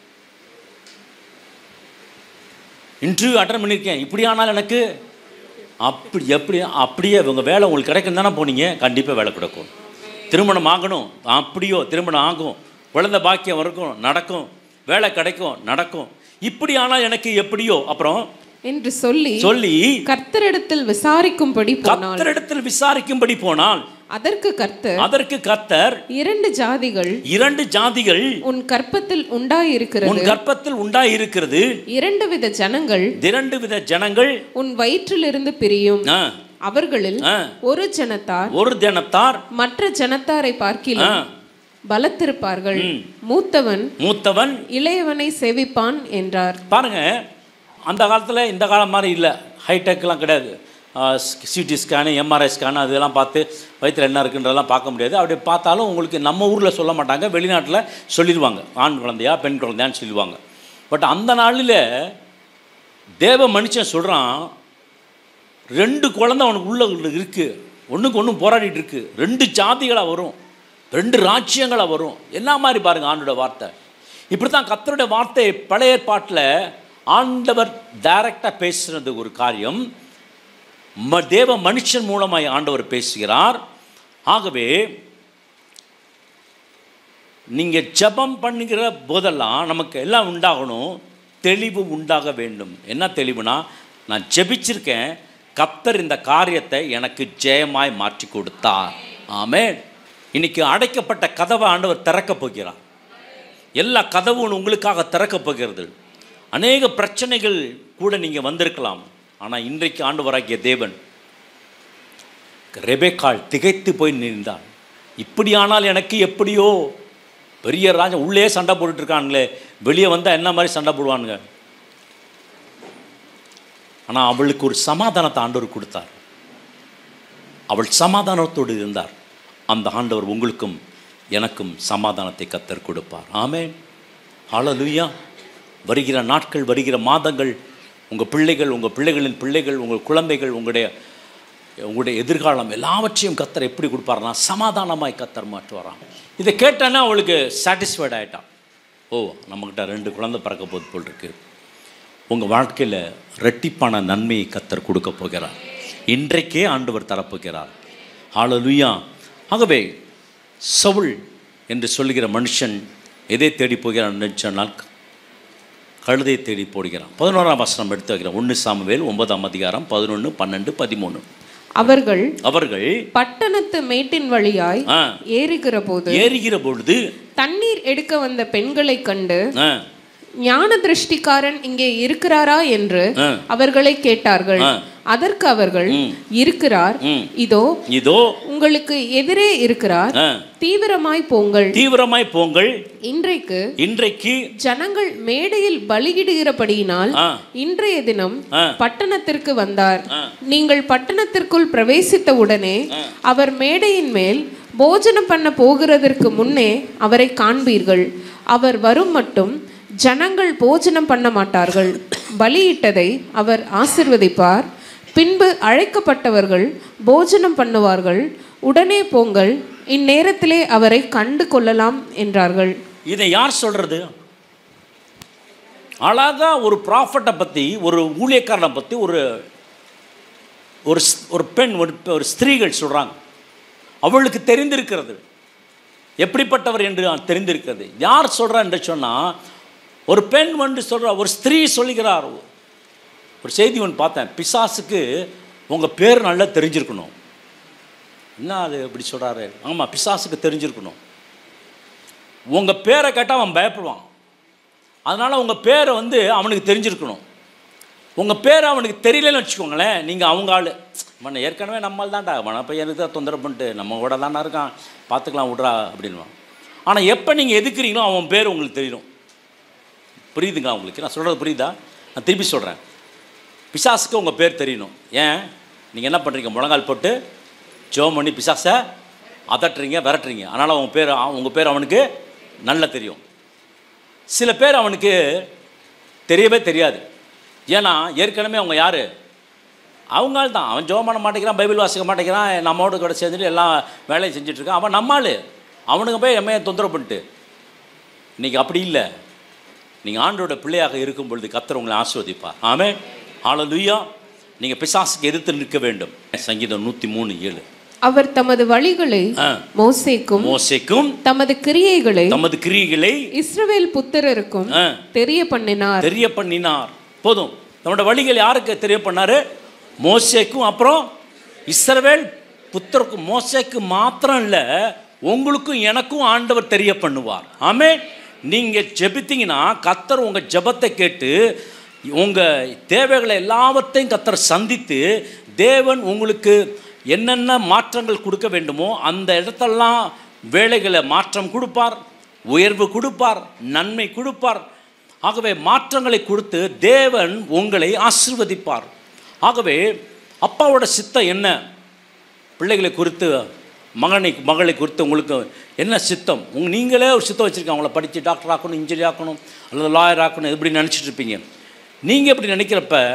Speaker 1: இன்டர்வியூ அட்டன் பண்ணியிருக்கேன் இப்படியானால் எனக்கு அப்படி எப்படி அப்படியே உங்கள் வேலை உங்களுக்கு கிடைக்கும் தானே போனீங்க கண்டிப்பாக வேலை கிடைக்கும் திருமணம் ஆகணும் அப்படியோ திருமணம் ஆகும் குழந்தை பாக்கியம் இருக்கும் நடக்கும் வேலை கிடைக்கும் நடக்கும் இப்படி ஆனால் எனக்கு எப்படியோ அப்புறம்
Speaker 3: என்று சொல்லி
Speaker 1: சொல்லி
Speaker 3: கர்த்தரிடத்தில் விசாரிக்கும்படி போனாள்
Speaker 1: கத்தரிடத்தில் விசாரிக்கும்படி போனால்
Speaker 3: அதற்கு கர்த்தர்
Speaker 1: அதற்கு கத்தர்
Speaker 3: இரண்டு ஜாதிகள்
Speaker 1: இரண்டு ஜாதிகள்
Speaker 3: உன் கற்பத்தில் உண்டாயிருக்கிறது
Speaker 1: உன் கர்ப்பத்தில் உண்டாயிருக்கிறது
Speaker 3: இரண்டு வித ஜனங்கள்
Speaker 1: இரண்டு வித ஜனங்கள்
Speaker 3: உன் வயிற்றிலிருந்து பிரியும்
Speaker 1: ஆ,
Speaker 3: அவர்களில்
Speaker 1: ஆ,
Speaker 3: ஒரு ஜனத்தார்
Speaker 1: ஒரு ஜனத்தார்
Speaker 3: மற்ற ஜனத்தாரை
Speaker 1: ஆ,
Speaker 3: பார்க்கிலும் பலத்திருப்பார்கள் மூத்தவன்
Speaker 1: மூத்தவன்
Speaker 3: இளையவனை சேவிப்பான் என்றார்
Speaker 1: பாருங்க அந்த காலத்தில் இந்த காலம் மாதிரி இல்லை ஹைடெக்லாம் கிடையாது சிடி ஸ்கேனு எம்ஆர்ஐ ஸ்கேனு அதெல்லாம் பார்த்து வயிற்றில் என்ன இருக்குன்றதெல்லாம் பார்க்க முடியாது அப்படி பார்த்தாலும் உங்களுக்கு நம்ம ஊரில் சொல்ல மாட்டாங்க வெளிநாட்டில் சொல்லிடுவாங்க ஆண் குழந்தையா பெண் குழந்தையான்னு சொல்லுவாங்க பட் அந்த நாளில் தேவ மனுஷன் சொல்கிறான் ரெண்டு குழந்தை அவனுக்கு உள்ள இருக்குது ஒன்றுக்கு ஒன்றும் போராடிட்டு இருக்கு ரெண்டு ஜாதிகளாக வரும் ரெண்டு ராஜ்யங்களாக வரும் என்ன மாதிரி பாருங்கள் ஆண்டோட வார்த்தை இப்படி தான் கத்தருடைய வார்த்தை பழைய ஏற்பாட்டில் ஆண்டவர் டைரக்டாக பேசுனது ஒரு காரியம் ம தேவ மனுஷன் மூலமாய் ஆண்டவர் பேசுகிறார் ஆகவே நீங்கள் ஜெபம் பண்ணுகிற போதெல்லாம் நமக்கு எல்லாம் உண்டாகணும் தெளிவு உண்டாக வேண்டும் என்ன தெளிவுனா நான் ஜெபிச்சிருக்கேன் கத்தர் இந்த காரியத்தை எனக்கு ஜெயமாய் மாற்றி கொடுத்தார் ஆமென் இன்னைக்கு அடைக்கப்பட்ட கதவை ஆண்டவர் திறக்கப் போகிறார் எல்லா கதவும் உங்களுக்காக திறக்கப் போகிறது அநேக பிரச்சனைகள் கூட நீங்கள் வந்திருக்கலாம் ஆனால் இன்றைக்கு ஆண்டவராகிய தேவன் ரெபேக்காள் திகைத்து போய் நின்றாள் இப்படியானால் எனக்கு எப்படியோ பெரிய ராஜா உள்ளே சண்டை போட்டுட்டு இருக்கானுங்களே வெளியே வந்தால் என்ன மாதிரி சண்டை போடுவானுங்க ஆனால் அவளுக்கு ஒரு சமாதானத்தை ஆண்டவர் கொடுத்தார் அவள் சமாதானத்தோடு இருந்தார் அந்த ஆண்டவர் உங்களுக்கும் எனக்கும் சமாதானத்தை கத்தர் கொடுப்பார் ஆமென் ஹalleluya வருகிற நாட்கள் வருகிற மாதங்கள் உங்கள் பிள்ளைகள் உங்கள் பிள்ளைகளின் பிள்ளைகள் உங்கள் குழந்தைகள் உங்களுடைய உங்களுடைய எதிர்காலம் எல்லாவற்றையும் கத்தர் எப்படி கொடுப்பாருன்னா சமாதானமாய் கத்தர் மாற்றுவாராம் இதை கேட்டேன்னா அவளுக்கு சாட்டிஸ்ஃபைட் ஆகிட்டான் ஓ நம்மக்கிட்ட ரெண்டு குழந்தை பிறக்க போது போல் இருக்கு உங்கள் வாழ்க்கையில் ரெட்டிப்பான நன்மையை கத்தர் கொடுக்க போகிறார் இன்றைக்கே ஆண்டவர் தரப்போகிறார் ஹalleluya ஆகவே சவுல் என்று சொல்லுகிற மனுஷன் எதை தேடி போகிறான் என்று சொன்னால் கழுதை தேடி போடுகிறான் பதினோராம் வசனம் எடுத்து வைக்கிறேன் ஒன்று சாமுவேல் ஒன்பதாம் அதிகாரம் பதினொன்று பன்னெண்டு பதிமூணு
Speaker 3: அவர்கள்
Speaker 1: அவர்கள்
Speaker 3: பட்டணத்து மேட்டின் வழியாய்
Speaker 1: ஆ,
Speaker 3: ஏறுகிற போது
Speaker 1: ஏறுகிற பொழுது
Speaker 3: தண்ணீர் எடுக்க வந்த பெண்களைக் கண்டு
Speaker 1: ஆ,
Speaker 3: ஞான திருஷ்டிக்காரன் இங்கே இருக்கிறாரா என்று
Speaker 1: ஆ.
Speaker 3: அவர்களை கேட்டார்கள்
Speaker 1: ஆ.
Speaker 3: அதற்கு அவர்கள்
Speaker 1: ம்.
Speaker 3: இருக்கிறார்
Speaker 1: ம்.
Speaker 3: இதோ
Speaker 1: இதோ
Speaker 3: உங்களுக்கு எதிரே இருக்கிறார்
Speaker 1: ஆ,
Speaker 3: தீவிரமாய் போங்கள்
Speaker 1: தீவிரமாய் போங்கள்
Speaker 3: இன்றைக்கு
Speaker 1: இன்றைக்கு
Speaker 3: ஜனங்கள் மேடையில் பலியிடுகிறபடியினால்
Speaker 1: ஆ.
Speaker 3: இன்றைய தினம்
Speaker 1: ஆ.
Speaker 3: பட்டணத்திற்கு வந்தார்
Speaker 1: ஆ.
Speaker 3: நீங்கள் பட்டணத்திற்குள் பிரவேசித்த உடனே அவர் மேடையின் மேல் போஜனம் பண்ண போகிறதற்கு முன்னே அவரை காண்பீர்கள் அவர் வரும் மட்டும் ஜனங்கள் போஜனம் பண்ண மாட்டார்கள் பலியிட்டதை அவர் ஆசிர்வதிப்பார் பின்பு அழைக்கப்பட்டவர்கள் போஜனம் பண்ணுவார்கள் உடனே போங்கள் இந்நேரத்திலே அவரை கண்டு கொள்ளலாம் என்றார்கள்
Speaker 1: இதை யார் சொல்றது அழகா ஒரு ப்ராஃபட்டை பற்றி ஒரு ஊழியக்காரனை பற்றி ஒரு ஒரு ஸ்- ஒரு பெண் ஒரு ஒரு ஸ்திரீகள் சொல்கிறாங்க அவளுக்கு தெரிந்திருக்கிறது எப்படிப்பட்டவர் என்று தெரிந்திருக்கிறது யார் சொல்கிறா என்று சொன்னால் ஒரு பெண் வந்து சொல்கிறா ஒரு ஸ்திரீ சொல்லுகிறார் ஒரு செய்தி ஒன்று பார்த்தேன் பிசாசுக்கு உங்கள் பேர் நல்லா தெரிஞ்சிருக்கணும் என்ன அது இப்படி சொல்கிறாரு ஆமாம் பிசாசுக்கு தெரிஞ்சிருக்கணும் உங்கள் பேரை கேட்டால் அவன் பயப்படுவான் அதனால் உங்கள் பேரை வந்து அவனுக்கு தெரிஞ்சிருக்கணும் உங்கள் பேர் அவனுக்கு தெரியலன்னு வச்சுக்கோங்களேன் நீங்கள் அவங்க ஆள் மன ஏற்கனவே நம்மால் தான்டா மன பையனுக்கு தான் தொந்தரவு பண்ணிட்டு நம்ம கூட தானே இருக்கான் பார்த்துக்கலாம் விட்றா அப்படின்வான் ஆனால் எப்போ நீங்கள் எதுக்குறீங்களோ அவன் பேர் உங்களுக்கு தெரியும் புரியுதுங்க உங்களுக்கு நான் சொல்கிறது புரியுதா நான் திருப்பி சொல்கிறேன் பிசாசுக்கு உங்கள் பேர் தெரியணும் ஏன் நீங்கள் என்ன பண்ணுறீங்க முழங்கால் போட்டு ஜோம் பண்ணி பிசாசை அதட்டுறீங்க விரட்டுறீங்க அதனால் அவங்க பேர் உங்கள் பேர் அவனுக்கு நல்லா தெரியும் சில பேர் அவனுக்கு தெரியவே தெரியாது ஏன்னா ஏற்கனவே அவங்க யார் அவங்கால் தான் அவன் ஜோம் பண்ண மாட்டேங்கிறான் பைபிள் வாசிக்க மாட்டேங்கிறான் நம்மோடு கூட சேர்ந்துட்டு எல்லாம் வேலையும் செஞ்சுட்ருக்கான் அவன் நம்மாள் அவனுங்க போய் எம்மையை தொந்தரவு பண்ணிட்டு இன்றைக்கி அப்படி இல்லை நீங்கள் ஆண்டோட பிள்ளையாக இருக்கும் பொழுது கத்தர் உங்களை ஆஸ்வதிப்பார் ஆமே ஆளலுயா நீங்கள் பிசாசுக்கு எதிர்த்து நிற்க வேண்டும் சங்கீதம் நூற்றி மூணு ஏழு
Speaker 3: அவர் தமது வழிகளை
Speaker 1: ஆ.
Speaker 3: மோசேக்கும்
Speaker 1: மோசைக்கும்
Speaker 3: தமது கிரியைகளை
Speaker 1: தமது கிரியைகளை
Speaker 3: இஸ்ரவேல் புத்திரருக்கும்
Speaker 1: ஆ,
Speaker 3: தெரிய பண்ணினார்
Speaker 1: தெரிய பண்ணினார் போதும் நம்மளோட வழிகள் யாருக்கு தெரிய பண்ணாரு மோசேக்கும் அப்புறம் இஸ்ரவேல் புத்தருக்கும் மோசேக்கு மாத்திரம் இல்லை உங்களுக்கும் எனக்கும் ஆண்டவர் தெரிய பண்ணுவார் ஆமே நீங்கள் ஜெபித்தீங்கன்னா கத்தர் உங்கள் ஜெபத்தை கேட்டு உங்கள் தேவைகளை எல்லாவற்றையும் கத்தர் சந்தித்து தேவன் உங்களுக்கு என்னென்ன மாற்றங்கள் கொடுக்க வேண்டுமோ அந்த இடத்தெல்லாம் வேலைகளை மாற்றம் கொடுப்பார் உயர்வு கொடுப்பார் நன்மை கொடுப்பார் ஆகவே மாற்றங்களை கொடுத்து தேவன் உங்களை ஆசிர்வதிப்பார் ஆகவே அப்பாவோட சித்தம் என்ன பிள்ளைகளை குறித்து மகனை மகளை குறித்து உங்களுக்கு என்ன சித்தம் உங்க நீங்களே ஒரு சித்தம் வச்சுருக்கீங்க அவங்கள படித்து டாக்டர் ஆக்கணும் இன்ஜினியர் ஆக்கணும் அல்லது லாயர் ஆக்கணும் இப்படி நினச்சிட்டு இருப்பீங்க நீங்கள் இப்படி நினைக்கிறப்ப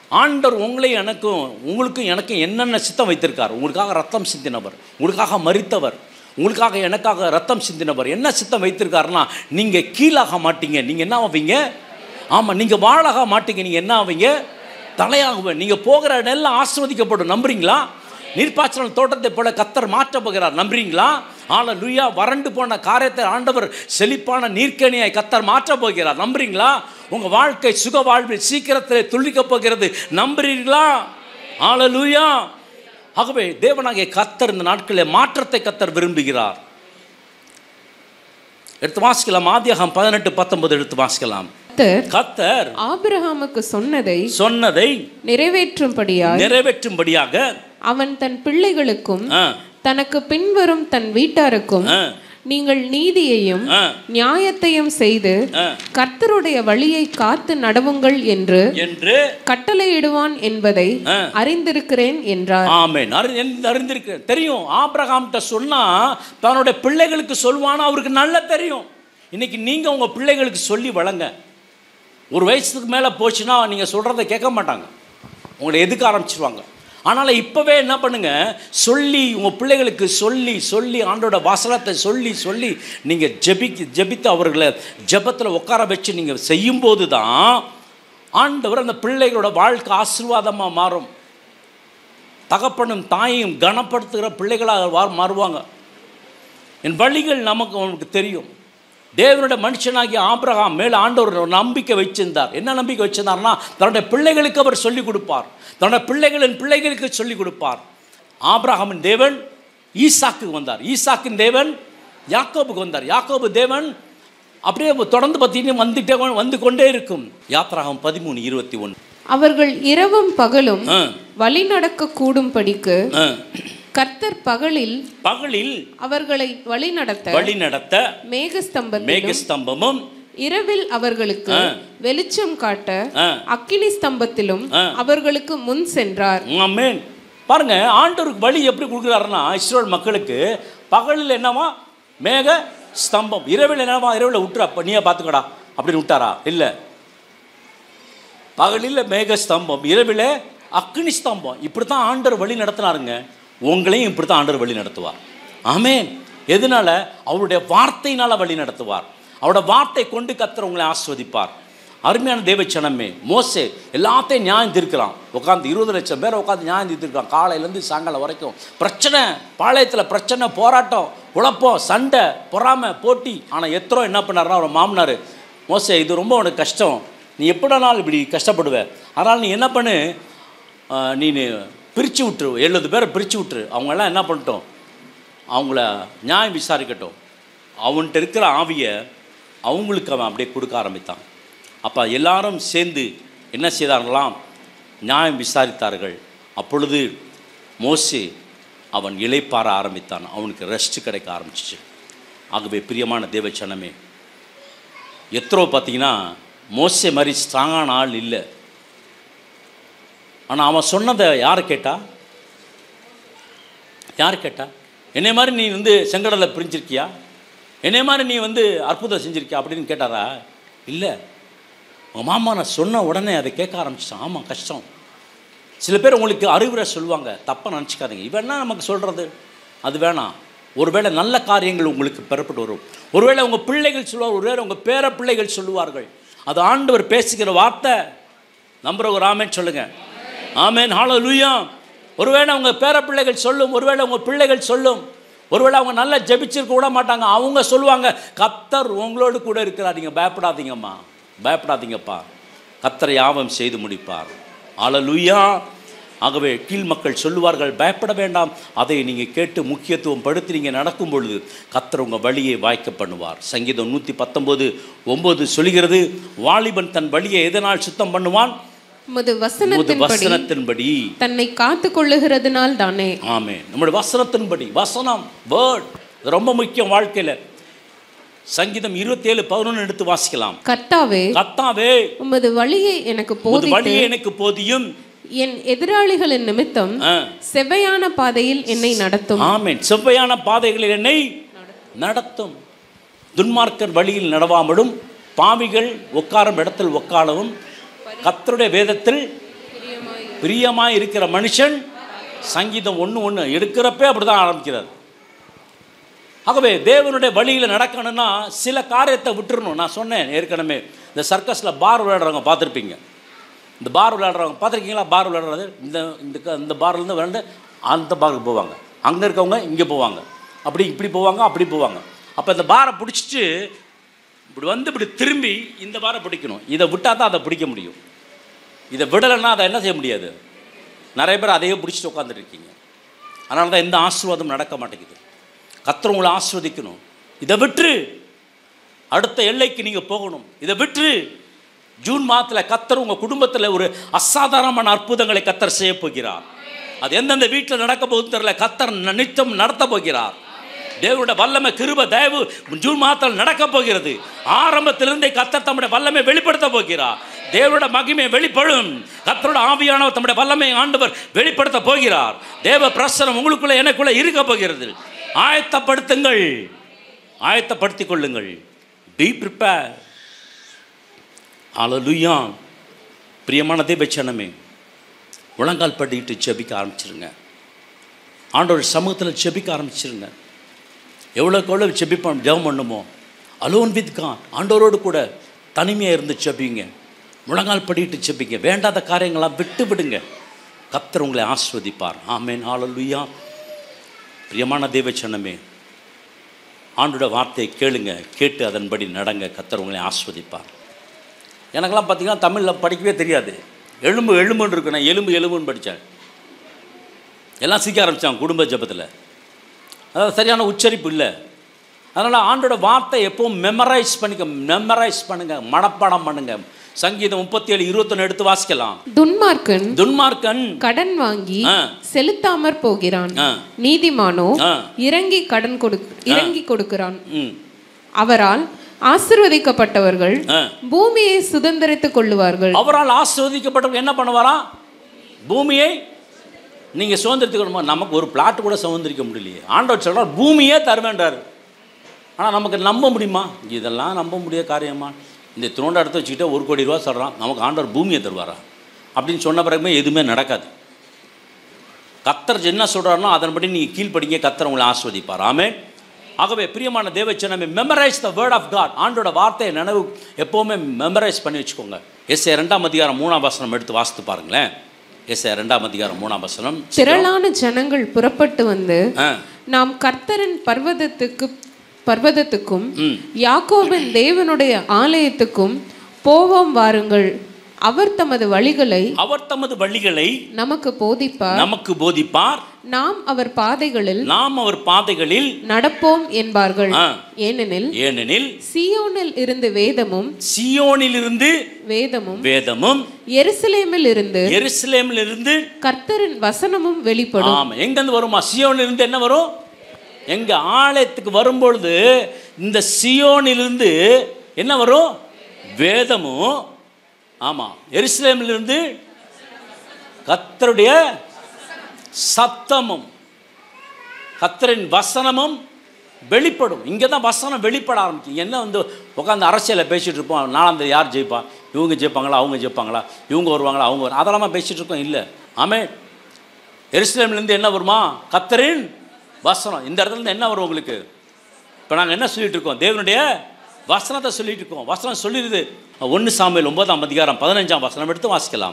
Speaker 1: ஆண்டவர் உங்களையும் எனக்கும் உங்களுக்கும் எனக்கும் என்னென்ன சித்தம் வைத்திருக்கார் உங்களுக்காக ரத்தம் சிந்தினவர் உங்களுக்காக மறித்தவர் உங்களுக்காக எனக்காக ரத்தம் சிந்தினவர் என்ன சித்தம் வைத்திருக்காருன்னா நீங்கள் கீழாக மாட்டீங்க நீங்கள் என்ன ஆவீங்க ஆமாம் நீங்கள் வாழாக மாட்டீங்க நீங்கள் என்ன ஆவீங்க தலையாகுவேன் நீங்கள் போகிற இடம்லாம் ஆசிர்வதிக்கப்படும் நம்புறீங்களா நீர்ப்பாய்ச்சல் தோட்டத்தை போல கத்தர் மாற்ற போகிறார் நம்புறீங்களா ஆல லுயா வறண்டு போன காரியத்தை ஆண்டவர் செழிப்பான நீர்க்கணியை கத்தர் மாற்ற போகிறார் நம்புறீங்களா உங்கள் வாழ்க்கை சுக வாழ்வில் சீக்கிரத்தில் துள்ளிக்கப் போகிறது நம்புறீங்களா ஆல லுயா ஆகவே தேவனாகிய கத்தர் இந்த நாட்களில் மாற்றத்தை கத்தர் விரும்புகிறார் எடுத்து வாசிக்கலாம் ஆதியாகம் பதினெட்டு பத்தொன்பது எடுத்து வாசிக்கலாம்
Speaker 3: கர்த்தர்
Speaker 1: கத்தர்
Speaker 3: ஆபிரகாமுக்கு சொன்னதை
Speaker 1: சொன்னதை
Speaker 3: நிறைவேற்றும்படியாய்
Speaker 1: நிறைவேற்றும்படியாக
Speaker 3: அவன் தன் பிள்ளைகளுக்கும்
Speaker 1: ஆ,
Speaker 3: தனக்கு பின்வரும் தன் வீட்டாருக்கும்
Speaker 1: ஆ,
Speaker 3: நீங்கள் நீதியையும்
Speaker 1: ஆ,
Speaker 3: நியாயத்தையும் செய்து
Speaker 1: ஆ.
Speaker 3: கர்த்தருடைய வழியை காத்து நடவுங்கள் என்று
Speaker 1: என்று
Speaker 3: கட்டளையிடுவான் என்பதை
Speaker 1: ஆ.
Speaker 3: அறிந்திருக்கிறேன் என்றார்
Speaker 1: ஆமென் அறி என்- அறிந்திருக்கிறேன் தெரியும் ஆபிரகாம்கிட்ட சொன்னா தன்னுடைய பிள்ளைகளுக்கு சொல்லுவானா அவருக்கு நல்லா தெரியும் இன்னைக்கு நீங்க உங்க பிள்ளைகளுக்கு சொல்லி வளங்க ஒரு வயசுக்கு மேலே போச்சுன்னா நீங்கள் சொல்கிறத கேட்க மாட்டாங்க உங்களை எதுக்க ஆரம்பிச்சிருவாங்க ஆனால் இப்போவே என்ன பண்ணுங்க சொல்லி உங்கள் பிள்ளைகளுக்கு சொல்லி சொல்லி ஆண்டோட வசனத்தை சொல்லி சொல்லி நீங்கள் ஜெபிக்கு ஜெபித்து அவர்களை ஜெபத்தில் உட்கார வச்சு நீங்கள் செய்யும்போது தான் ஆண்டவர் அந்த பிள்ளைகளோட வாழ்க்கை ஆசீர்வாதமாக மாறும் தகப்பனும் தாயையும் கனப்படுத்துகிற பிள்ளைகளாக வா- மாறுவாங்க என் வழிகள் நமக்கு அவனுக்கு தெரியும் தேவனுடைய மனுஷனாகிய ஆபிரகாம் மேல் ஆண்டவர் ஒரு நம்பிக்கை வச்சிருந்தார் என்ன நம்பிக்கை வச்சிருந்தார்னா தன்னுடைய பிள்ளைகளுக்கு அவர் சொல்லிக் கொடுப்பார் தன்னுடைய பிள்ளைகளின் பிள்ளைகளுக்கு சொல்லிக் கொடுப்பார் ஆபிரகாமின் தேவன் ஈசாக்குக்கு வந்தார் ஈசாக்கின் தேவன் யாக்கோபுக்கு வந்தார் யாக்கோபு தேவன் அப்படியே தொடர்ந்து பார்த்தீங்கன்னா வந்துட்டே வந்து கொண்டே இருக்கும் யாத்ராகம் பதிமூணு இருபத்தி ஒன்று
Speaker 3: அவர்கள் இரவும் பகலும்
Speaker 1: ஆ
Speaker 3: வழி நடக்க கூடும்படிக்கு
Speaker 1: ஆ.
Speaker 3: கர்த்தர் பகலில்
Speaker 1: பகலில்
Speaker 3: அவர்களை வழி நடத்த
Speaker 1: வழி நடத்த
Speaker 3: மேகஸ்தம்பத்திலும்
Speaker 1: மேகஸ்தம்பமும்
Speaker 3: இரவில் அவர்களுக்கு வெளிச்சம் காட்ட
Speaker 1: ஆ.
Speaker 3: அக்கினி ஸ்தம்பத்திலும் அவர்களுக்கு முன் சென்றார்
Speaker 1: ஆமென் பாருங்க ஆண்டவருக்கு வழி எப்படி கொடுக்குறாருன்னா இஸ்ரேல் மக்களுக்கு பகலில் என்னவா மேக ஸ்தம்பம் இரவில் என்னவா இரவில் விட்டுறா அப்ப நீயே பார்த்துக்கடா அப்படின்னு விட்டாரா இல்லை பகலில் மேக ஸ்தம்பம் இரவில் அக்னி ஸ்தம்பம் இப்படி தான் ஆண்டவர் வழி நடத்தினாருங்க உங்களையும் இப்படி தான் ஆண்டவர் வழி நடத்துவார் ஆமென் எதனால அவருடைய வார்த்தையினால் வழி நடத்துவார் அவரோட வார்த்தை கொண்டு கத்தர் உங்களை ஆஸ்வதிப்பார் அருமையான தேவச்சனமே மோசே எல்லாத்தையும் நியாயம் தீர்க்கிறான் உட்காந்து இருபது லட்சம் பேரை உட்காந்து நியாயம் தீர்த்திருக்கான் காலையிலேருந்து சாயங்காலம் வரைக்கும் பிரச்சனை பாளையத்தில் பிரச்சனை போராட்டம் குழப்பம் சண்டை பொறாமை போட்டி ஆனால் எத்தனை என்ன பண்ணாருன்னா அவர் மாமனார் மோசே இது ரொம்ப உனக்கு கஷ்டம் நீ எப்படினாலும் இப்படி கஷ்டப்படுவ அதனால் நீ என்ன பண்ணு ஆஹ், நீ பிரித்து விட்டுரு எழுபது பேரை பிரித்து விட்டுரு அவங்கெல்லாம் என்ன பண்ணிட்டோம் அவங்கள நியாயம் விசாரிக்கட்டும் அவன்கிட்ட இருக்கிற ஆவியை அவங்களுக்கு அவன் அப்படியே கொடுக்க ஆரம்பித்தான் அப்போ எல்லாரும் சேர்ந்து என்ன செய்தார்களாம் நியாயம் விசாரித்தார்கள் அப்பொழுது மோசே அவன் இளைப்பாற ஆரம்பித்தான் அவனுக்கு ரெஸ்ட் கிடைக்க ஆரம்பிச்சிச்சு ஆகவே பிரியமான தேவச்சனமே எத்ரோ பார்த்தீங்கன்னா மோசே மாதிரி ஸ்ட்ராங்கான ஆள் இல்லை ஆனால் அவன் சொன்னதை யார் கேட்டா யார் கேட்டா என்னை மாதிரி நீ வந்து செங்கடலை பிரிஞ்சிருக்கியா என்னை மாதிரி நீ வந்து அற்புதம் செஞ்சிருக்கியா அப்படின்னு கேட்டாரா இல்லை உங்கள் மாமா நான் சொன்ன உடனே அதை கேட்க ஆரம்பிச்சிட்டான் ஆமாம் கஷ்டம் சில பேர் உங்களுக்கு அறிவுரை சொல்லுவாங்க தப்பாக நினச்சிக்காதீங்க இவன் என்ன நமக்கு சொல்கிறது அது வேணாம் ஒருவேளை நல்ல காரியங்கள் உங்களுக்கு பெறப்பட்டு வரும் ஒருவேளை உங்கள் பிள்ளைகள் சொல்லுவார் ஒருவேளை உங்கள் பேர பிள்ளைகள் சொல்லுவார்கள் அது ஆண்டவர் பேசுகிற வார்த்தை நம்புறவங்க ஆமேன் சொல்லுங்க ஆமேன் ஹாலோ லூயா ஒருவேளை உங்கள் பேர பிள்ளைகள் சொல்லும் ஒருவேளை உங்கள் பிள்ளைகள் சொல்லும் ஒருவேளை அவங்க நல்லா ஜெபிச்சிருக்க விட மாட்டாங்க அவங்க சொல்லுவாங்க கத்தர் உங்களோடு கூட இருக்கிறார் நீங்கள் பயப்படாதீங்கம்மா பயப்படாதீங்கப்பா கத்தரை யாவம் செய்து முடிப்பார் ஆலலுயா ஆகவே கீழ் மக்கள் சொல்லுவார்கள் பயப்பட வேண்டாம் அதை நீங்கள் கேட்டு முக்கியத்துவம் படுத்தி நீங்கள் நடக்கும் பொழுது கத்தர் உங்கள் வழியை வாய்க்க பண்ணுவார் சங்கீதம் நூற்றி பத்தொம்போது ஒம்பது சொல்கிறது வாலிபன் தன் வழியை எதனால் சுத்தம் பண்ணுவான்
Speaker 3: உமது
Speaker 1: உமது
Speaker 3: வசனத்தின்படி
Speaker 1: வசனத்தின்படி
Speaker 3: தன்னை காத்து கொள்ளுகிறதுனால் தானே
Speaker 1: ஆமே நம்முடைய வசனத்தின்படி வசனம் வேர்ட் இது ரொம்ப முக்கியம் வாழ்க்கையில் சங்கீதம் இருபத்தேழு பதினொன்று எடுத்து வாசிக்கலாம்
Speaker 3: கர்த்தாவே
Speaker 1: கத்தாவே
Speaker 3: உமது வழியை எனக்கு
Speaker 1: உமது
Speaker 3: போதித்து
Speaker 1: வழியை எனக்கு போதியும்
Speaker 3: என் எதிராளிகளின் நிமித்தம்
Speaker 1: ஆ,
Speaker 3: செவ்வையான பாதையில் என்னை நடத்தும்
Speaker 1: ஆமென் செவ்வையான பாதைகளில் என்னை நடத்தும் துன்மார்க்கர் வழியில் நடவாமலும் பாவிகள் உட்காரும் இடத்தில் உட்காரவும் கத்தருடைய வேதத்தில் பிரியமாக இருக்கிற மனுஷன் சங்கீதம் ஒன்று ஒன்று எடுக்கிறப்பே அப்படி தான் ஆரம்பிக்கிறார் ஆகவே தேவனுடைய வழியில் நடக்கணும்னா சில காரியத்தை விட்டுறணும் நான் சொன்னேன் ஏற்கனவே இந்த சர்க்கஸில் பார் விளையாடுறவங்க பார்த்துருப்பீங்க இந்த பார் விளையாடுறவங்க பார்த்துருக்கீங்களா பார் விளையாடுறது இந்த இந்த க- இந்த பார்லேருந்து விளையாண்டு அந்த பாருக்கு போவாங்க அங்கே இருக்கவங்க இங்கே போவாங்க அப்படி இப்படி போவாங்க அப்படி போவாங்க அப்போ இந்த பாரை பிடிச்சிட்டு இப்படி வந்து இப்படி திரும்பி இந்த பாரை பிடிக்கணும் இதை விட்டால் தான் அதை பிடிக்க முடியும் இதை விடலைன்னா அதை என்ன செய்ய முடியாது நிறைய பேர் அதையே பிடிச்சிட்டு உட்காந்துட்டு இருக்கீங்க அதனால தான் எந்த ஆசீர்வாதம் நடக்க மாட்டேங்குது கர்த்தர் உங்களை ஆஸ்வதிக்கணும் இதை விட்டு அடுத்த எல்லைக்கு நீங்கள் போகணும் இதை விட்டு ஜூன் மாதத்தில் கத்தர் உங்கள் குடும்பத்தில் ஒரு அசாதாரணமான அற்புதங்களை கத்தர் செய்ய போகிறார் அது எந்தெந்த வீட்டில் நடக்க போகுதுன்னு தெரியல கத்தர் நித்தம் நடத்த போகிறார் தேவனுடைய வல்லமை கிருப தயவு ஜூன் மாதத்தில் நடக்க போகிறது ஆரம்பத்திலிருந்தே கத்தர் தம்முடைய வல்லமை வெளிப்படுத்த போகிறார் தேவனுடைய மகிமை வெளிப்படும் கத்தரோட ஆவியானவர் தம்முடைய வல்லமை ஆண்டவர் வெளிப்படுத்த போகிறார் தேவ பிரசனம் உங்களுக்குள்ள எனக்குள்ள இருக்க போகிறது ஆயத்தப்படுத்துங்கள் ஆயத்தப்படுத்திக் கொள்ளுங்கள் பி ப்ரிப்பேர் ஹalleluya பிரியமான தேவச்சனமே முழங்கால் படிட்டு செபிக்க ஆரம்பிச்சிருங்க ஆண்டவர் சமூகத்தில் செபிக்க ஆரம்பிச்சிருங்க எவ்வளோக்கு எவ்வளோ செபிப்போம் ஜெபம் பண்ணுமோ அலோன் வித் கான் ஆண்டவரோடு கூட தனிமையாக இருந்து செபிங்க முழங்கால் படிட்டு செபிங்க வேண்டாத காரியங்களாம் விட்டு விடுங்க கத்தர் உங்களை ஆஸ்வதிப்பார் ஆமேன் ஹalleluya பிரியமான தேவச்சனமே ஆண்டோட வார்த்தையை கேளுங்க கேட்டு அதன்படி நடங்க கத்தர் உங்களை ஆஸ்வதிப்பார் எனக்கெல்லாம் பார்த்தீங்கன்னா தமிழில் படிக்கவே தெரியாது எலும்பு எலும்புன்னு இருக்கு நான் எலும்பு எலும்புன்னு படித்தேன் எல்லாம் சீக்க ஆரம்பித்தாங்க குடும்ப ஜெபத்தில் அதாவது சரியான உச்சரிப்பு இல்லை அதனால் ஆண்டோட வார்த்தை எப்பவும் மெமரைஸ் பண்ணிக்க மெமரைஸ் பண்ணுங்க மனப்பாடம் பண்ணுங்க சங்கீதம் முப்பத்தி ஏழு இருபத்தொன்று எடுத்து வாசிக்கலாம்
Speaker 3: துன்மார்க்கன்
Speaker 1: துன்மார்க்கன்
Speaker 3: கடன் வாங்கி
Speaker 1: ஆ.
Speaker 3: செலுத்தாமற் போகிறான்
Speaker 1: ஆ.
Speaker 3: நீதிமானோ
Speaker 1: ஆ.
Speaker 3: இறங்கி கடன் கொடு இறங்கி கொடுக்கிறான்
Speaker 1: ம்
Speaker 3: அவரால் ஆசிர்வதிக்கப்பட்டவர்கள்
Speaker 1: ஆ.
Speaker 3: பூமியை சுதந்திரித்துக் கொள்ளுவார்கள்
Speaker 1: அவரால் ஆஸ்வதிக்கப்பட்டவங்க என்ன பண்ணுவாராம் பூமியை நீங்கள் சுதந்திரத்துக்கணுமா நமக்கு ஒரு பிளாட் கூட சுதந்திரிக்க முடியலையே ஆண்டவர் சொல்கிறார் பூமியே தருவேன்றார் ஆனால் நமக்கு நம்ப முடியுமா இதெல்லாம் நம்ப முடியாத காரியமா இந்த துணோண்ட எடுத்து வச்சுக்கிட்டே ஒரு கோடி ரூபா சொல்கிறான் நமக்கு ஆண்டவர் பூமியை தருவாரா அப்படின்னு சொன்ன பிறகுமே எதுவுமே நடக்காது கத்தர் என்ன சொல்கிறாருனோ அதன்படி நீங்கள் கீழ்ப்படிங்க கத்தர் உங்களை ஆஸ்வதிப்பார் ஆமே ஆகவே பிரியமான தேவச்சனமே memorise the word of God ஆண்டோட வார்த்தையை நினைவு எப்போவுமே மெமரைஸ் பண்ணி வச்சுக்கோங்க எஸ்ஏ ரெண்டாம் அதிகாரம் மூணாம் வசனம் எடுத்து வாசித்து பாருங்களேன் எஸ்ஏ ரெண்டாம் அதிகாரம் மூணாம் வசனம்
Speaker 3: திரளான ஜனங்கள் புறப்பட்டு வந்து
Speaker 1: ஆ
Speaker 3: நாம் கர்த்தரின் பர்வதத்துக்கு பர்வதத்துக்கும்
Speaker 1: ம்
Speaker 3: யாக்கோபின் தேவனுடைய ஆலயத்துக்கும் போவோம் வாருங்கள் அவர் தமது வழிகளை
Speaker 1: அவர் தமது வழிகளை
Speaker 3: நமக்கு போதிப்பார்
Speaker 1: நமக்கு போதிப்பார்
Speaker 3: நாம் அவர் பாதைகளில்
Speaker 1: நாம் அவர் பாதைகளில்
Speaker 3: நடப்போம் என்பார்கள்
Speaker 1: ஆ.
Speaker 3: ஏனெனில்
Speaker 1: ஏனெனில்
Speaker 3: சியோனில் இருந்து வேதமும்
Speaker 1: சியோனிலிருந்து
Speaker 3: வேதமும்
Speaker 1: வேதமும்
Speaker 3: எருசலேமில் இருந்து
Speaker 1: எருசலேமிலிருந்து
Speaker 3: கர்த்தரின் வசனமும் வெளிப்படும்
Speaker 1: ஆமா எங்கேருந்து வருமா சியோனிலிருந்து என்ன வரும் எங்க ஆலயத்துக்கு வரும்பொழுது இந்த சியோனிலிருந்து என்ன வரும் வேதமும் ஆமா எருசலேமிலிருந்து கத்தருடைய சத்தமும் கத்தரின் வசனமும் வெளிப்படும் இங்கே தான் வசனம் வெளிப்பட ஆரம்பிக்கும் என்ன வந்து உட்காந்து அரசியலில் பேசிகிட்டு இருப்போம் நாலாம் தேதி யார் ஜெயிப்பா இவங்க ஜெயிப்பாங்களா அவங்க ஜெயிப்பாங்களா இவங்க வருவாங்களா அவங்க வரும் அதெல்லாம் பேசிகிட்டு இருக்கோம் இல்லை ஆமே எருசலேம்லேருந்து என்ன வருமா கத்தரின் வசனம் இந்த இடத்துல இருந்து என்ன வரும் உங்களுக்கு இப்போ நாங்கள் என்ன சொல்லிட்டு இருக்கோம் தேவனுடைய வசனத்தை சொல்லிட்டு இருக்கோம் வசனம் சொல்லிடுது ஒன்று சாமியில் ஒன்பதாம் அதிகாரம் பதினஞ்சாம் வசனம் எடுத்து வாசிக்கலாம்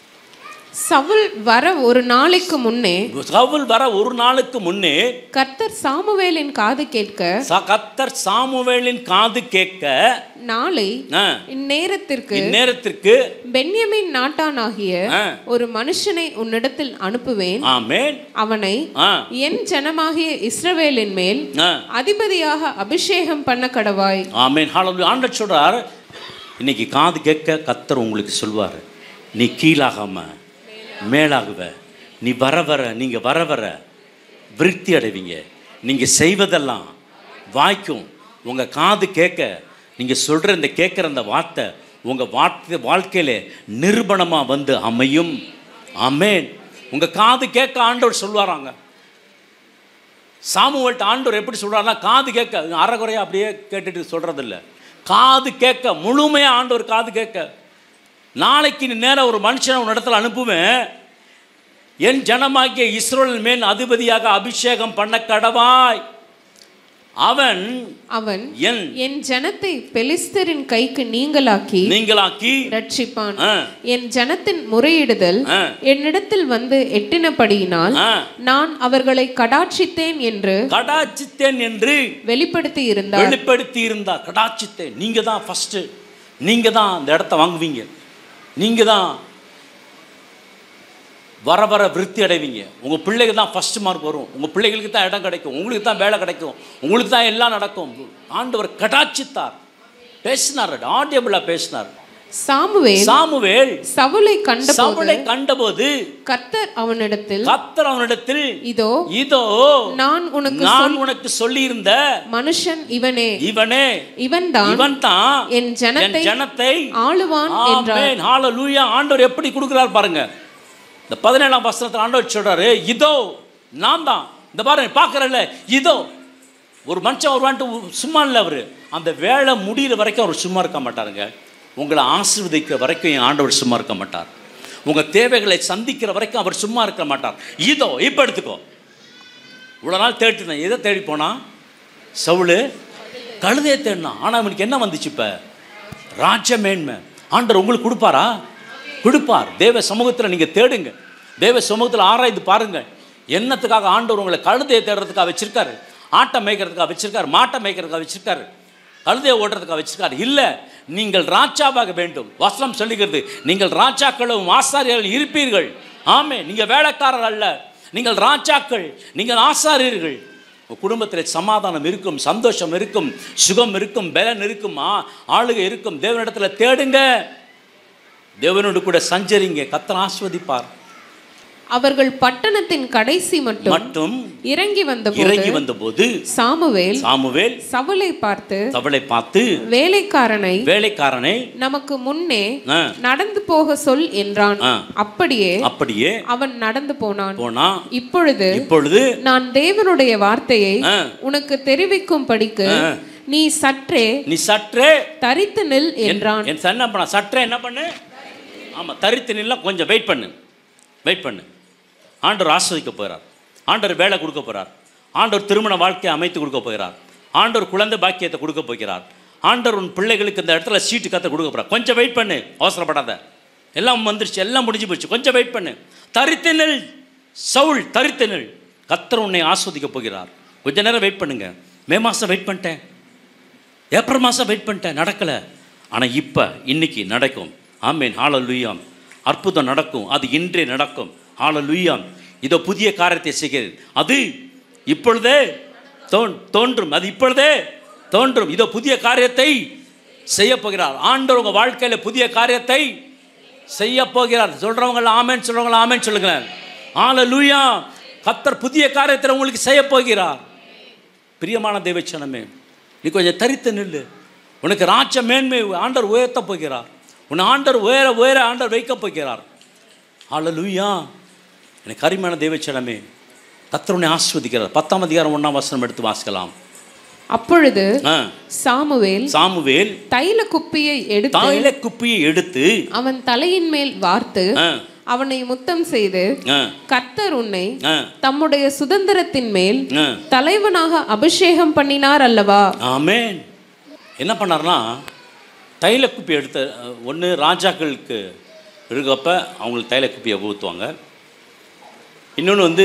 Speaker 3: சவுல் வர ஒரு நாளைக்கு முன்னே
Speaker 1: சவுல் வர ஒரு நாளுக்கு முன்னே
Speaker 3: கர்த்தர் சாமுவேலின் காது கேட்க
Speaker 1: ச- கத்தர் சாமுவேலின் காது கேட்க
Speaker 3: நாளை
Speaker 1: ஆ,
Speaker 3: இந்நேரத்திற்கு
Speaker 1: இந்நேரத்திற்கு
Speaker 3: பென்யமின் நாட்டானாகிய
Speaker 1: ஆ,
Speaker 3: ஒரு மனுஷனை உன்னிடத்தில் அனுப்புவேன்
Speaker 1: ஆமென்
Speaker 3: அவனை
Speaker 1: ஆ,
Speaker 3: என் ஜனமாகிய இஸ்ரவேலின் மேல்
Speaker 1: ஆ,
Speaker 3: அதிபதியாக அபிஷேகம் பண்ண கடவாய்
Speaker 1: ஆமென் ஹalleluya ஆண்டவர் சொல்றார் இன்னைக்கு காது கேட்க கத்தர் உங்களுக்கு சொல்வார் நீ கீழாகாம மேலாகுவ நீ வர வர நீங்க வர வர விருத்தி அடைவீங்க நீங்க செய்வதெல்லாம் வாய்க்கும் உங்க காது கேட்க நீங்க சொல்ற இந்த கேட்குற அந்த வார்த்தை உங்க வார்த்தை வாழ்க்கையில நிரூபணமா வந்து அமையும் ஆமென் உங்க காது கேட்க ஆண்டவர் சொல்வாராங்க சாமுவல்ட்ட ஆண்டவர் எப்படி சொல்றாருன்னா காது கேட்க அறகுறையா அப்படியே கேட்டுட்டு சொல்றதில்ல காது கேட்க முழுமையாக ஆண்டவர் காது கேட்க நாளைக்கு நீ நேரம் ஒரு மனுஷனை உன் இடத்துல அனுப்புவேன் என் ஜனமாகிய இஸ்ரோல் மேல் அதிபதியாக அபிஷேகம் பண்ண கடவாய் அவன்
Speaker 3: அவன்
Speaker 1: என்
Speaker 3: என் ஜனத்தை பெலிஸ்தரின் கைக்கு நீங்களாக்கி
Speaker 1: நீங்களாக்கி
Speaker 3: ரட்சிப்பான்
Speaker 1: ஆ,
Speaker 3: என் ஜனத்தின் முறையிடுதல்
Speaker 1: ஆ.
Speaker 3: என்னிடத்தில் வந்து எட்டினபடியினால்
Speaker 1: ஆ,
Speaker 3: நான் அவர்களை கடாட்சித்தேன் என்று
Speaker 1: கடாச்சித்தேன் என்று
Speaker 3: வெளிப்படுத்தி இருந்தார்
Speaker 1: வெளிப்படுத்தி இருந்தா கடாச்சித்தேன் நீங்க தான் ஃபர்ஸ்ட் நீங்க தான் அந்த இடத்த வாங்குவீங்க நீங்க தான் வர வர விருத்தி அடைவீங்க உங்க பிள்ளைக்கு தான் ஃபர்ஸ்ட் மார்க் வரும் உங்க பிள்ளைகளுக்கு தான் இடம் கிடைக்கும் உங்களுக்கு தான் வேலை கிடைக்கும் உங்களுக்கு தான் எல்லாம் நடக்கும் ஆண்டவர் கடாச்சித்தார் பேசினார் ஆடியபிளா பேசினார்
Speaker 3: சாமுவேல்
Speaker 1: சாமுவேல்
Speaker 3: சவுலை கண்டபோது
Speaker 1: சவுளை கண்டபோது
Speaker 3: கர்த்தர் அவனிடத்தில்
Speaker 1: கத்தர் அவனிடத்தில்
Speaker 3: இதோ
Speaker 1: இதோ
Speaker 3: நான் உனக்கு
Speaker 1: நான் உனக்கு சொல்லியிருந்த
Speaker 3: மனுஷன் இவனே
Speaker 1: இவனே
Speaker 3: இவன்தான்
Speaker 1: இவன் தான்
Speaker 3: என் ஜனத்தை
Speaker 1: என் ஜனத்தை
Speaker 3: ஆளுவான் என்றார்
Speaker 1: ஆமென் ஹalleluya ஆண்டவர் எப்படி கொடுக்குறார் பாருங்க இந்த பதினேழாம் வசனத்தில் ஆண்டவர் சொல்றாரு இதோ நான் தான் இந்த பாருங்க பார்க்கறல்ல இதோ ஒரு மனுஷன் வருவான்ட்டு சும்மா இல்லை அவர் அந்த வேலை முடியிற வரைக்கும் அவர் சும்மா இருக்க மாட்டாருங்க உங்களை ஆசீர்வதிக்கிற வரைக்கும் என் ஆண்டவர் சும்மா இருக்க மாட்டார் உங்கள் தேவைகளை சந்திக்கிற வரைக்கும் அவர் சும்மா இருக்க மாட்டார் இதோ இப்போ எடுத்துக்கோ இவ்வளோ நாள் தேடினேன் எதை தேடி போனா சவுளு கழுதையை தேடினான் ஆனால் அவனுக்கு என்ன வந்துச்சு இப்போ ராஜ மேன்மை ஆண்டவர் உங்களுக்கு கொடுப்பாரா கொடுப்பார் தேவ சமூகத்தில் நீங்கள் தேடுங்க தேவ சமூகத்தில் ஆராய்ந்து பாருங்க என்னத்துக்காக ஆண்டவர் உங்களை கழுதையை தேடுறதுக்காக வச்சிருக்காரு ஆட்டை மேய்க்கிறதுக்காக வச்சிருக்காரு மாட்டை மேய்க்கிறதுக்காக வச்சிருக்காரு கழுதையை ஓட்டுறதுக்காக வச்சிருக்காரு இல்லை நீங்கள் ராஜாவாக வேண்டும் வசனம் சொல்லுகிறது நீங்கள் ராஜாக்களும் ஆசாரியர்கள் இருப்பீர்கள் ஆமே நீங்கள் வேலைக்காரர் அல்ல நீங்கள் ராஜாக்கள் நீங்கள் ஆசாரியர்கள் உங்கள் குடும்பத்தில் சமாதானம் இருக்கும் சந்தோஷம் இருக்கும் சுகம் இருக்கும் பலன் இருக்கும் ஆ ஆளுகை இருக்கும் தேவனிடத்தில் தேடுங்க தேவனோடு கூட சஞ்சரிங்க கத்தன் ஆஸ்வதிப்பார்
Speaker 3: அவர்கள் பட்டணத்தின் கடைசி மட்டும்
Speaker 1: மட்டும்
Speaker 3: இறங்கி வந்தபோது
Speaker 1: இறங்கி வந்தபோது
Speaker 3: சாமுவேல்
Speaker 1: சாமுவேல்
Speaker 3: சவுலை பார்த்து
Speaker 1: தவளை பார்த்து
Speaker 3: வேலைக்காரனை
Speaker 1: வேலைக்காரனை
Speaker 3: நமக்கு முன்னே
Speaker 1: ஆ,
Speaker 3: நடந்து போக சொல் என்றான்
Speaker 1: ஆ.
Speaker 3: அப்படியே
Speaker 1: அப்படியே
Speaker 3: அவன் நடந்து போனான்
Speaker 1: போனா
Speaker 3: இப்பொழுது
Speaker 1: இப்பொழுது
Speaker 3: நான் தேவனுடைய வார்த்தையை
Speaker 1: ஆ,
Speaker 3: உனக்கு தெரிவிக்கும் படிக்கு
Speaker 1: ஆ.
Speaker 3: நீ சற்றே
Speaker 1: நீ சற்றே
Speaker 3: தரித்து நில் என்றான்
Speaker 1: என் என்ன பண்ண சற்றே என்ன பண்ணு ஆமாம் தரித்து நில்ல கொஞ்சம் வெயிட் பண்ணு வெயிட் பண்ணு ஆண்டவர் ஆஸ்வதிக்க போகிறார் ஆண்டவர் வேலை கொடுக்க போகிறார் ஆண்டவர் திருமண வாழ்க்கையை அமைத்து கொடுக்க போகிறார் ஆண்டவர் குழந்தை பாக்கியத்தை கொடுக்க போகிறார் ஆண்டவர் உன் பிள்ளைகளுக்கு இந்த இடத்துல சீட்டு கத்த கொடுக்க போகிறார் கொஞ்சம் வெயிட் பண்ணு அவசரப்படாத எல்லாம் வந்துருச்சு எல்லாம் முடிஞ்சு போச்சு கொஞ்சம் வெயிட் பண்ணு தரித்து நில் சவுல் தரித்து நில் கத்தர் உன்னை ஆஸ்வதிக்க போகிறார் கொஞ்ச நேரம் வெயிட் பண்ணுங்க மே மாதம் வெயிட் பண்ணிட்டேன் ஏப்ரல் மாதம் வெயிட் பண்ணிட்டேன் நடக்கலை ஆனால் இப்போ இன்னைக்கு நடக்கும் ஆமேன் ஹாலலுயாம் அற்புதம் நடக்கும் அது இன்றே நடக்கும் ஹாலலுயாம் இதோ புதிய காரியத்தை செய்கிறது அது இப்பொழுதே தோன் தோன்றும் அது இப்பொழுதே தோன்றும் இதோ புதிய காரியத்தை செய்ய போகிறார் ஆண்டவர் உங்கள் வாழ்க்கையில் புதிய காரியத்தை செய்ய போகிறார் சொல்கிறவங்க ஆமேன் சொல்கிறவங்க ஆமேன் சொல்லுங்களேன் ஹாலலுயா கத்தர் புதிய காரியத்தை உங்களுக்கு செய்ய போகிறார் பிரியமான தேவச்சனமே நீ கொஞ்சம் தரித்து நில்லு உனக்கு ராஜ மேன்மை ஆண்டவர் உயர்த்த போகிறார் உன்னை ஆண்டவர் உயர உயர ஆண்டவர் வைக்கப் போகிறார் ஹalleluya எனக்கு அருமையான தேவச்சனமே கத்தர் உன்னை ஆஸ்வதிக்கிறார் பத்தாம் அதிகாரம் ஒன்றாம் வசனம் எடுத்து வாசிக்கலாம்
Speaker 3: அப்பொழுது
Speaker 1: ஆ
Speaker 3: சாமுவேல்
Speaker 1: சாமுவேல்
Speaker 3: தைல குப்பியை எடுத்து
Speaker 1: தாயில குப்பியை எடுத்து
Speaker 3: அவன் தலையின் மேல் வார்த்து
Speaker 1: ஆ
Speaker 3: அவனை முத்தம் செய்து
Speaker 1: ஆ
Speaker 3: கர்த்தர் உன்னை
Speaker 1: ஆ
Speaker 3: தம்முடைய சுதந்திரத்தின் மேல்
Speaker 1: ஆ
Speaker 3: தலைவனாக அபிஷேகம் பண்ணினார் அல்லவா
Speaker 1: ஆமென் என்ன பண்ணார்னா தைல குப்பி எடுத்த ஒன்று ராஜாக்களுக்கு இருக்கப்ப அவங்களுக்கு தைல குப்பியை ஊற்றுவாங்க இன்னொன்று வந்து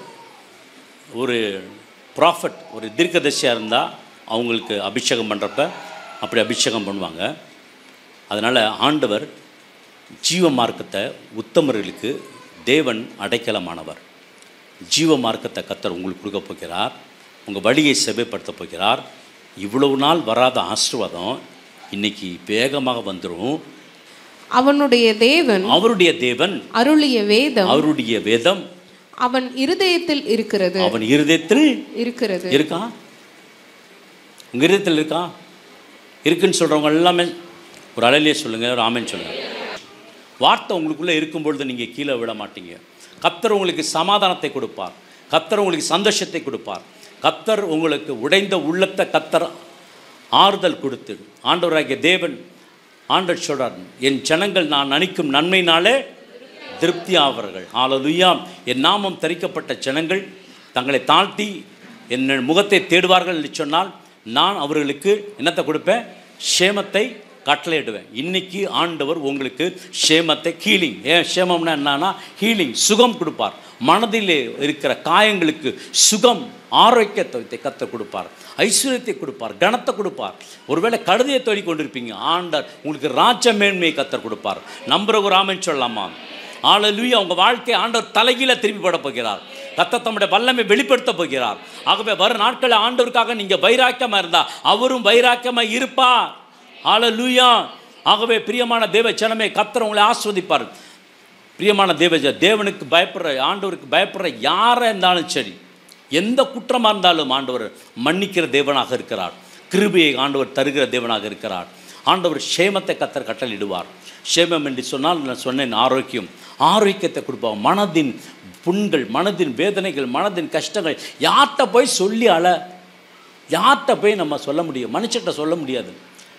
Speaker 1: ஒரு ப்ராஃபட் ஒரு தீர்க்கதரிசியாக இருந்தால் அவங்களுக்கு அபிஷேகம் பண்ணுறப்ப அப்படி அபிஷேகம் பண்ணுவாங்க அதனால் ஆண்டவர் ஜீவ மார்க்கத்தை உத்தமர்களுக்கு தேவன் அடைக்கலமானவர் ஜீவ மார்க்கத்தை கத்தர் உங்களுக்கு கொடுக்க போகிறார் உங்கள் வழியை செவ்வைப்படுத்த போகிறார் இவ்வளவு நாள் வராத ஆசீர்வாதம் இன்னைக்கு வேகமாக வந்துடும்
Speaker 3: அவனுடைய தேவன்
Speaker 1: அவருடைய தேவன்
Speaker 3: அருளிய வேதம்
Speaker 1: அவருடைய வேதம்
Speaker 3: அவன் இருதயத்தில் இருக்கிறது
Speaker 1: அவன் இருதயத்தில்
Speaker 3: இருக்கிறது
Speaker 1: இருக்கா உங்கள் இருதயத்தில் இருக்கா இருக்குன்னு சொல்கிறவங்க எல்லாமே ஒரு அலையிலே சொல்லுங்கள் ஒரு ஆமேன்னு சொல்லுங்கள் வார்த்தை உங்களுக்குள்ளே இருக்கும் பொழுது நீங்கள் கீழே விட மாட்டீங்க கத்தர் உங்களுக்கு சமாதானத்தை கொடுப்பார் கத்தர் உங்களுக்கு சந்தோஷத்தை கொடுப்பார் கத்தர் உங்களுக்கு உடைந்த உள்ளத்தை கத்தர் ஆறுதல் கொடுத்து ஆண்டவராகிய தேவன் ஆண்டவர் சொல்றார் என் ஜனங்கள் நான் அணிக்கும் நன்மையினாலே திருப்தி ஆவார்கள் ஹalleluya என் நாமம் தரிக்கப்பட்ட ஜனங்கள் தங்களை தாழ்த்தி என் முகத்தை தேடுவார்கள் என்று சொன்னால் நான் அவர்களுக்கு என்னத்தை கொடுப்பேன் ஷேமத்தை கட்டளையிடுவேன் இன்னைக்கு ஆண்டவர் உங்களுக்கு ஷேமத்தை ஹீலிங் ஏன் ஷேமம்னா என்னன்னா ஹீலிங் சுகம் கொடுப்பார் மனதிலே இருக்கிற காயங்களுக்கு சுகம் ஆரோக்கியத்தை கத்த கொடுப்பார் ஐஸ்வர்யத்தை கொடுப்பார் கனத்தை கொடுப்பார் ஒருவேளை கழுதையை தேடி கொண்டிருப்பீங்க ஆண்டர் உங்களுக்கு ராஜ மேன்மையை கத்தர் கொடுப்பார் நம்புற ஒரு ஆமென் சொல்லலாமா ஆளலுயா உங்க வாழ்க்கை ஆண்டவர் தலைகீழ திருப்பி போட போகிறார் கத்த தம்முடைய வல்லமை வெளிப்படுத்த போகிறார் ஆகவே வரும் நாட்களில் ஆண்டவருக்காக நீங்க வைராக்கியமா இருந்தா அவரும் வைராக்கியமா இருப்பார் ஆளலுயா ஆகவே பிரியமான தேவ ஜனமே கத்தர் உங்களை ஆஸ்வதிப்பார் பிரியமான தேவ ஜ- தேவனுக்கு பயப்படுற ஆண்டவருக்கு பயப்படுற யாராக இருந்தாலும் சரி எந்த குற்றமாக இருந்தாலும் ஆண்டவர் மன்னிக்கிற தேவனாக இருக்கிறார் கிருபையை ஆண்டவர் தருகிற தேவனாக இருக்கிறார் ஆண்டவர் ஷேமத்தை கத்தர் கட்டளிடுவார் ஷேமம் என்று சொன்னால் நான் சொன்னேன் ஆரோக்கியம் ஆரோக்கியத்தை கொடுப்பார் மனதின் புண்கள் மனதின் வேதனைகள் மனதின் கஷ்டங்கள் யார்கிட்ட போய் சொல்லி அழ யார்கிட்ட போய் நம்ம சொல்ல முடியும் மனுஷர்கிட்ட சொல்ல முடியாது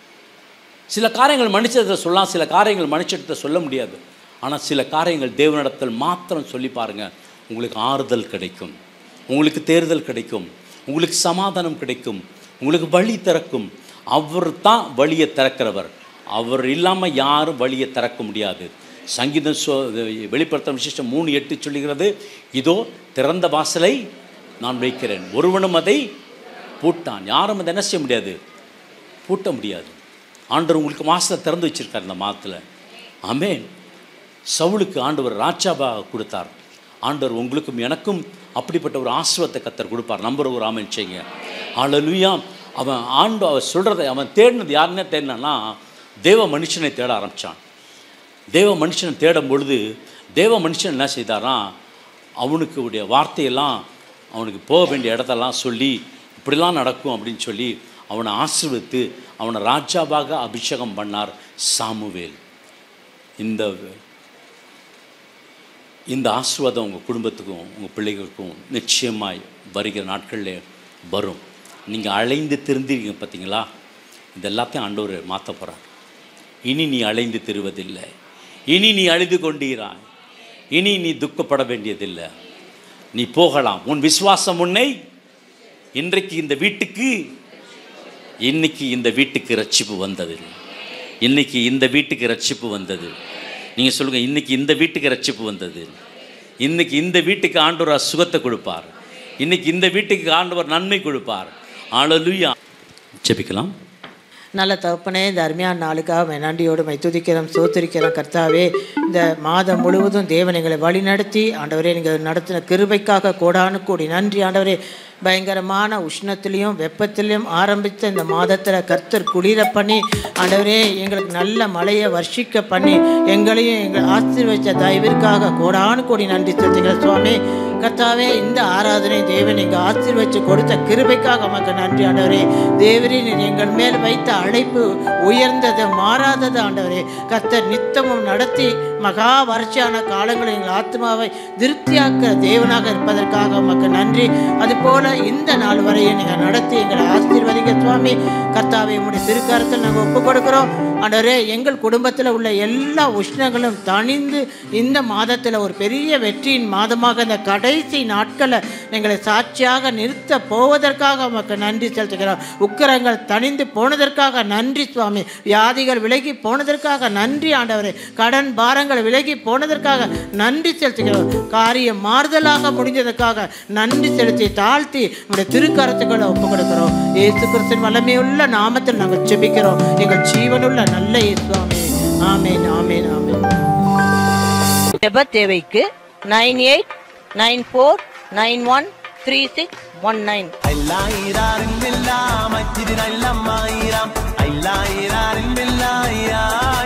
Speaker 1: சில காரியங்கள் மனுஷத்தை சொல்லலாம் சில காரியங்கள் மனுஷத்தை சொல்ல முடியாது ஆனால் சில காரியங்கள் தேவனிடத்தில் மாத்திரம் சொல்லி பாருங்க உங்களுக்கு ஆறுதல் கிடைக்கும் உங்களுக்கு தேர்தல் கிடைக்கும் உங்களுக்கு சமாதானம் கிடைக்கும் உங்களுக்கு வழி திறக்கும் அவர் தான் வழியை திறக்கிறவர் அவர் இல்லாமல் யாரும் வழியை திறக்க முடியாது சங்கீதம் சொ வெளிப்படுத்தும் விசேஷம் மூணு எட்டு சொல்லுகிறது இதோ திறந்த வாசலை நான் வைக்கிறேன் ஒருவனும் அதை பூட்டான் யாரும் அதை என்ன செய்ய முடியாது பூட்ட முடியாது ஆண்டவர் உங்களுக்கு மாசத்தை திறந்து வச்சிருக்கார் இந்த மாதத்தில் ஆமென் சவுலுக்கு ஆண்டவர் ராஜாவாக கொடுத்தார் ஆண்டவர் உங்களுக்கும் எனக்கும் அப்படிப்பட்ட ஒரு ஆசிரத்தை கத்தர் கொடுப்பார் நம்புற ஒரு ஆமென் செய்யுங்க ஆளலுயா அவன் ஆண்டு அவன் சொல்கிறத அவன் தேடினது யாருன்னே தேடினான்னா தேவ மனுஷனை தேட ஆரம்பித்தான் தேவ மனுஷனை தேடும் பொழுது தேவ மனுஷன் என்ன செய்தாராம் அவனுக்கு உடைய வார்த்தையெல்லாம் அவனுக்கு போக வேண்டிய இடத்தெல்லாம் சொல்லி இப்படிலாம் நடக்கும் அப்படின்னு சொல்லி அவனை ஆசீர்வதித்து அவனை ராஜாவாக அபிஷேகம் பண்ணார் சாமுவேல் இந்த இந்த ஆசீர்வாதம் உங்கள் குடும்பத்துக்கும் உங்கள் பிள்ளைகளுக்கும் நிச்சயமாய் வருகிற நாட்களில் வரும் நீங்கள் அலைந்து திருந்திருக்கீங்க பார்த்தீங்களா இது எல்லாத்தையும் ஆண்டவர் மாற்ற போகிறார் இனி நீ அலைந்து திருவதில்லை இனி நீ அழுது கொண்டீராய் இனி நீ துக்கப்பட வேண்டியதில்லை நீ போகலாம் உன் விசுவாசம் உன்னை இன்றைக்கு இந்த வீட்டுக்கு இன்னைக்கு இந்த வீட்டுக்கு ரட்சிப்பு வந்தது இன்னைக்கு இந்த வீட்டுக்கு ரட்சிப்பு வந்தது நீங்கள் சொல்லுங்கள் இன்னைக்கு இந்த வீட்டுக்கு ரட்சிப்பு வந்தது இன்னைக்கு இந்த வீட்டுக்கு ஆண்டவர் சுகத்தை கொடுப்பார் இன்னைக்கு இந்த வீட்டுக்கு ஆண்டவர் நன்மை கொடுப்பார் ஆளலுயா ஜெபிக்கலாம்
Speaker 4: நல்ல தகப்பனே இந்த அருமையான நாளுக்காக உம்மை நன்றியோடு மை துதிக்கிறோம் சோத்திரிக்கிறோம் கர்த்தாவே இந்த மாதம் முழுவதும் தேவன் எங்களை வழி நடத்தி ஆண்டவரே நீங்கள் நடத்தின கிருபைக்காக கோடானு கோடி நன்றி ஆண்டவரே பயங்கரமான உஷ்ணத்திலையும் வெப்பத்திலையும் ஆரம்பித்த இந்த மாதத்தில் கர்த்தர் குளிர பண்ணி ஆண்டவரே எங்களுக்கு நல்ல மழையை வர்ஷிக்க பண்ணி எங்களையும் எங்கள் ஆசீர்வதிச்ச தயவிற்காக கோடானு கோடி நன்றி செலுத்துகிற சுவாமி கர்த்தாவே இந்த ஆராதனை தேவன் எங்கள் ஆசீர்வதிச்சு கொடுத்த கிருபைக்காக உமக்கு நன்றி ஆண்டவரே தேவரே நீர் எங்கள் மேல் வைத்த அழைப்பு உயர்ந்தது மாறாதது ஆண்டவரே கர்த்தர் நித்தமும் நடத்தி மகா வறட்சியான காலங்களில் எங்கள் ஆத்மாவை திருப்தியாக்க தேவனாக இருப்பதற்காக உமக்கு நன்றி அதுபோல இந்த நாள் வரையும் நீங்கள் நடத்தி எங்களை ஆசீர்வதிங்க சுவாமி கர்த்தாவை உங்களுடைய திருக்கரத்தில் நாங்கள் ஒப்பு கொடுக்குறோம் ஆண்டவரே எங்கள் குடும்பத்தில் உள்ள எல்லா உஷ்ணங்களும் தணிந்து இந்த மாதத்தில் ஒரு பெரிய வெற்றியின் மாதமாக இந்த கடைசி நாட்களை எங்களை சாட்சியாக நிறுத்த போவதற்காக உமக்கு நன்றி செலுத்துகிறோம் உக்கிரங்கள் தணிந்து போனதற்காக நன்றி சுவாமி வியாதிகள் விலகி போனதற்காக நன்றி ஆண்டவரே கடன் பாரங்கள் விலகி போனதற்காக நன்றி செலுத்துகிறோம் காரியம் மாறுதலாக முடிஞ்சதற்காக நன்றி செலுத்தி தாழ்த்தி நம்முடைய திருக்கரத்துக்களை ஒப்பு கொடுக்கிறோம் இயேசு கிறிஸ்துவின் வல்லமையுள்ள நாமத்தில் நாங்கள் செபிக்கிறோம் எங்கள் ஜீவனுள்ள நல்ல இயேசுவாமே ஆமேன் ஆமேன் ஆமேன்
Speaker 5: ஜெப தேவைக்கு nine eight nine four nine one three six one nine
Speaker 6: ஐலாயிராரின் பில்லா மச்சிதி நல்லம்மாயிரம் ஐலாயிராரின் பில்லாயா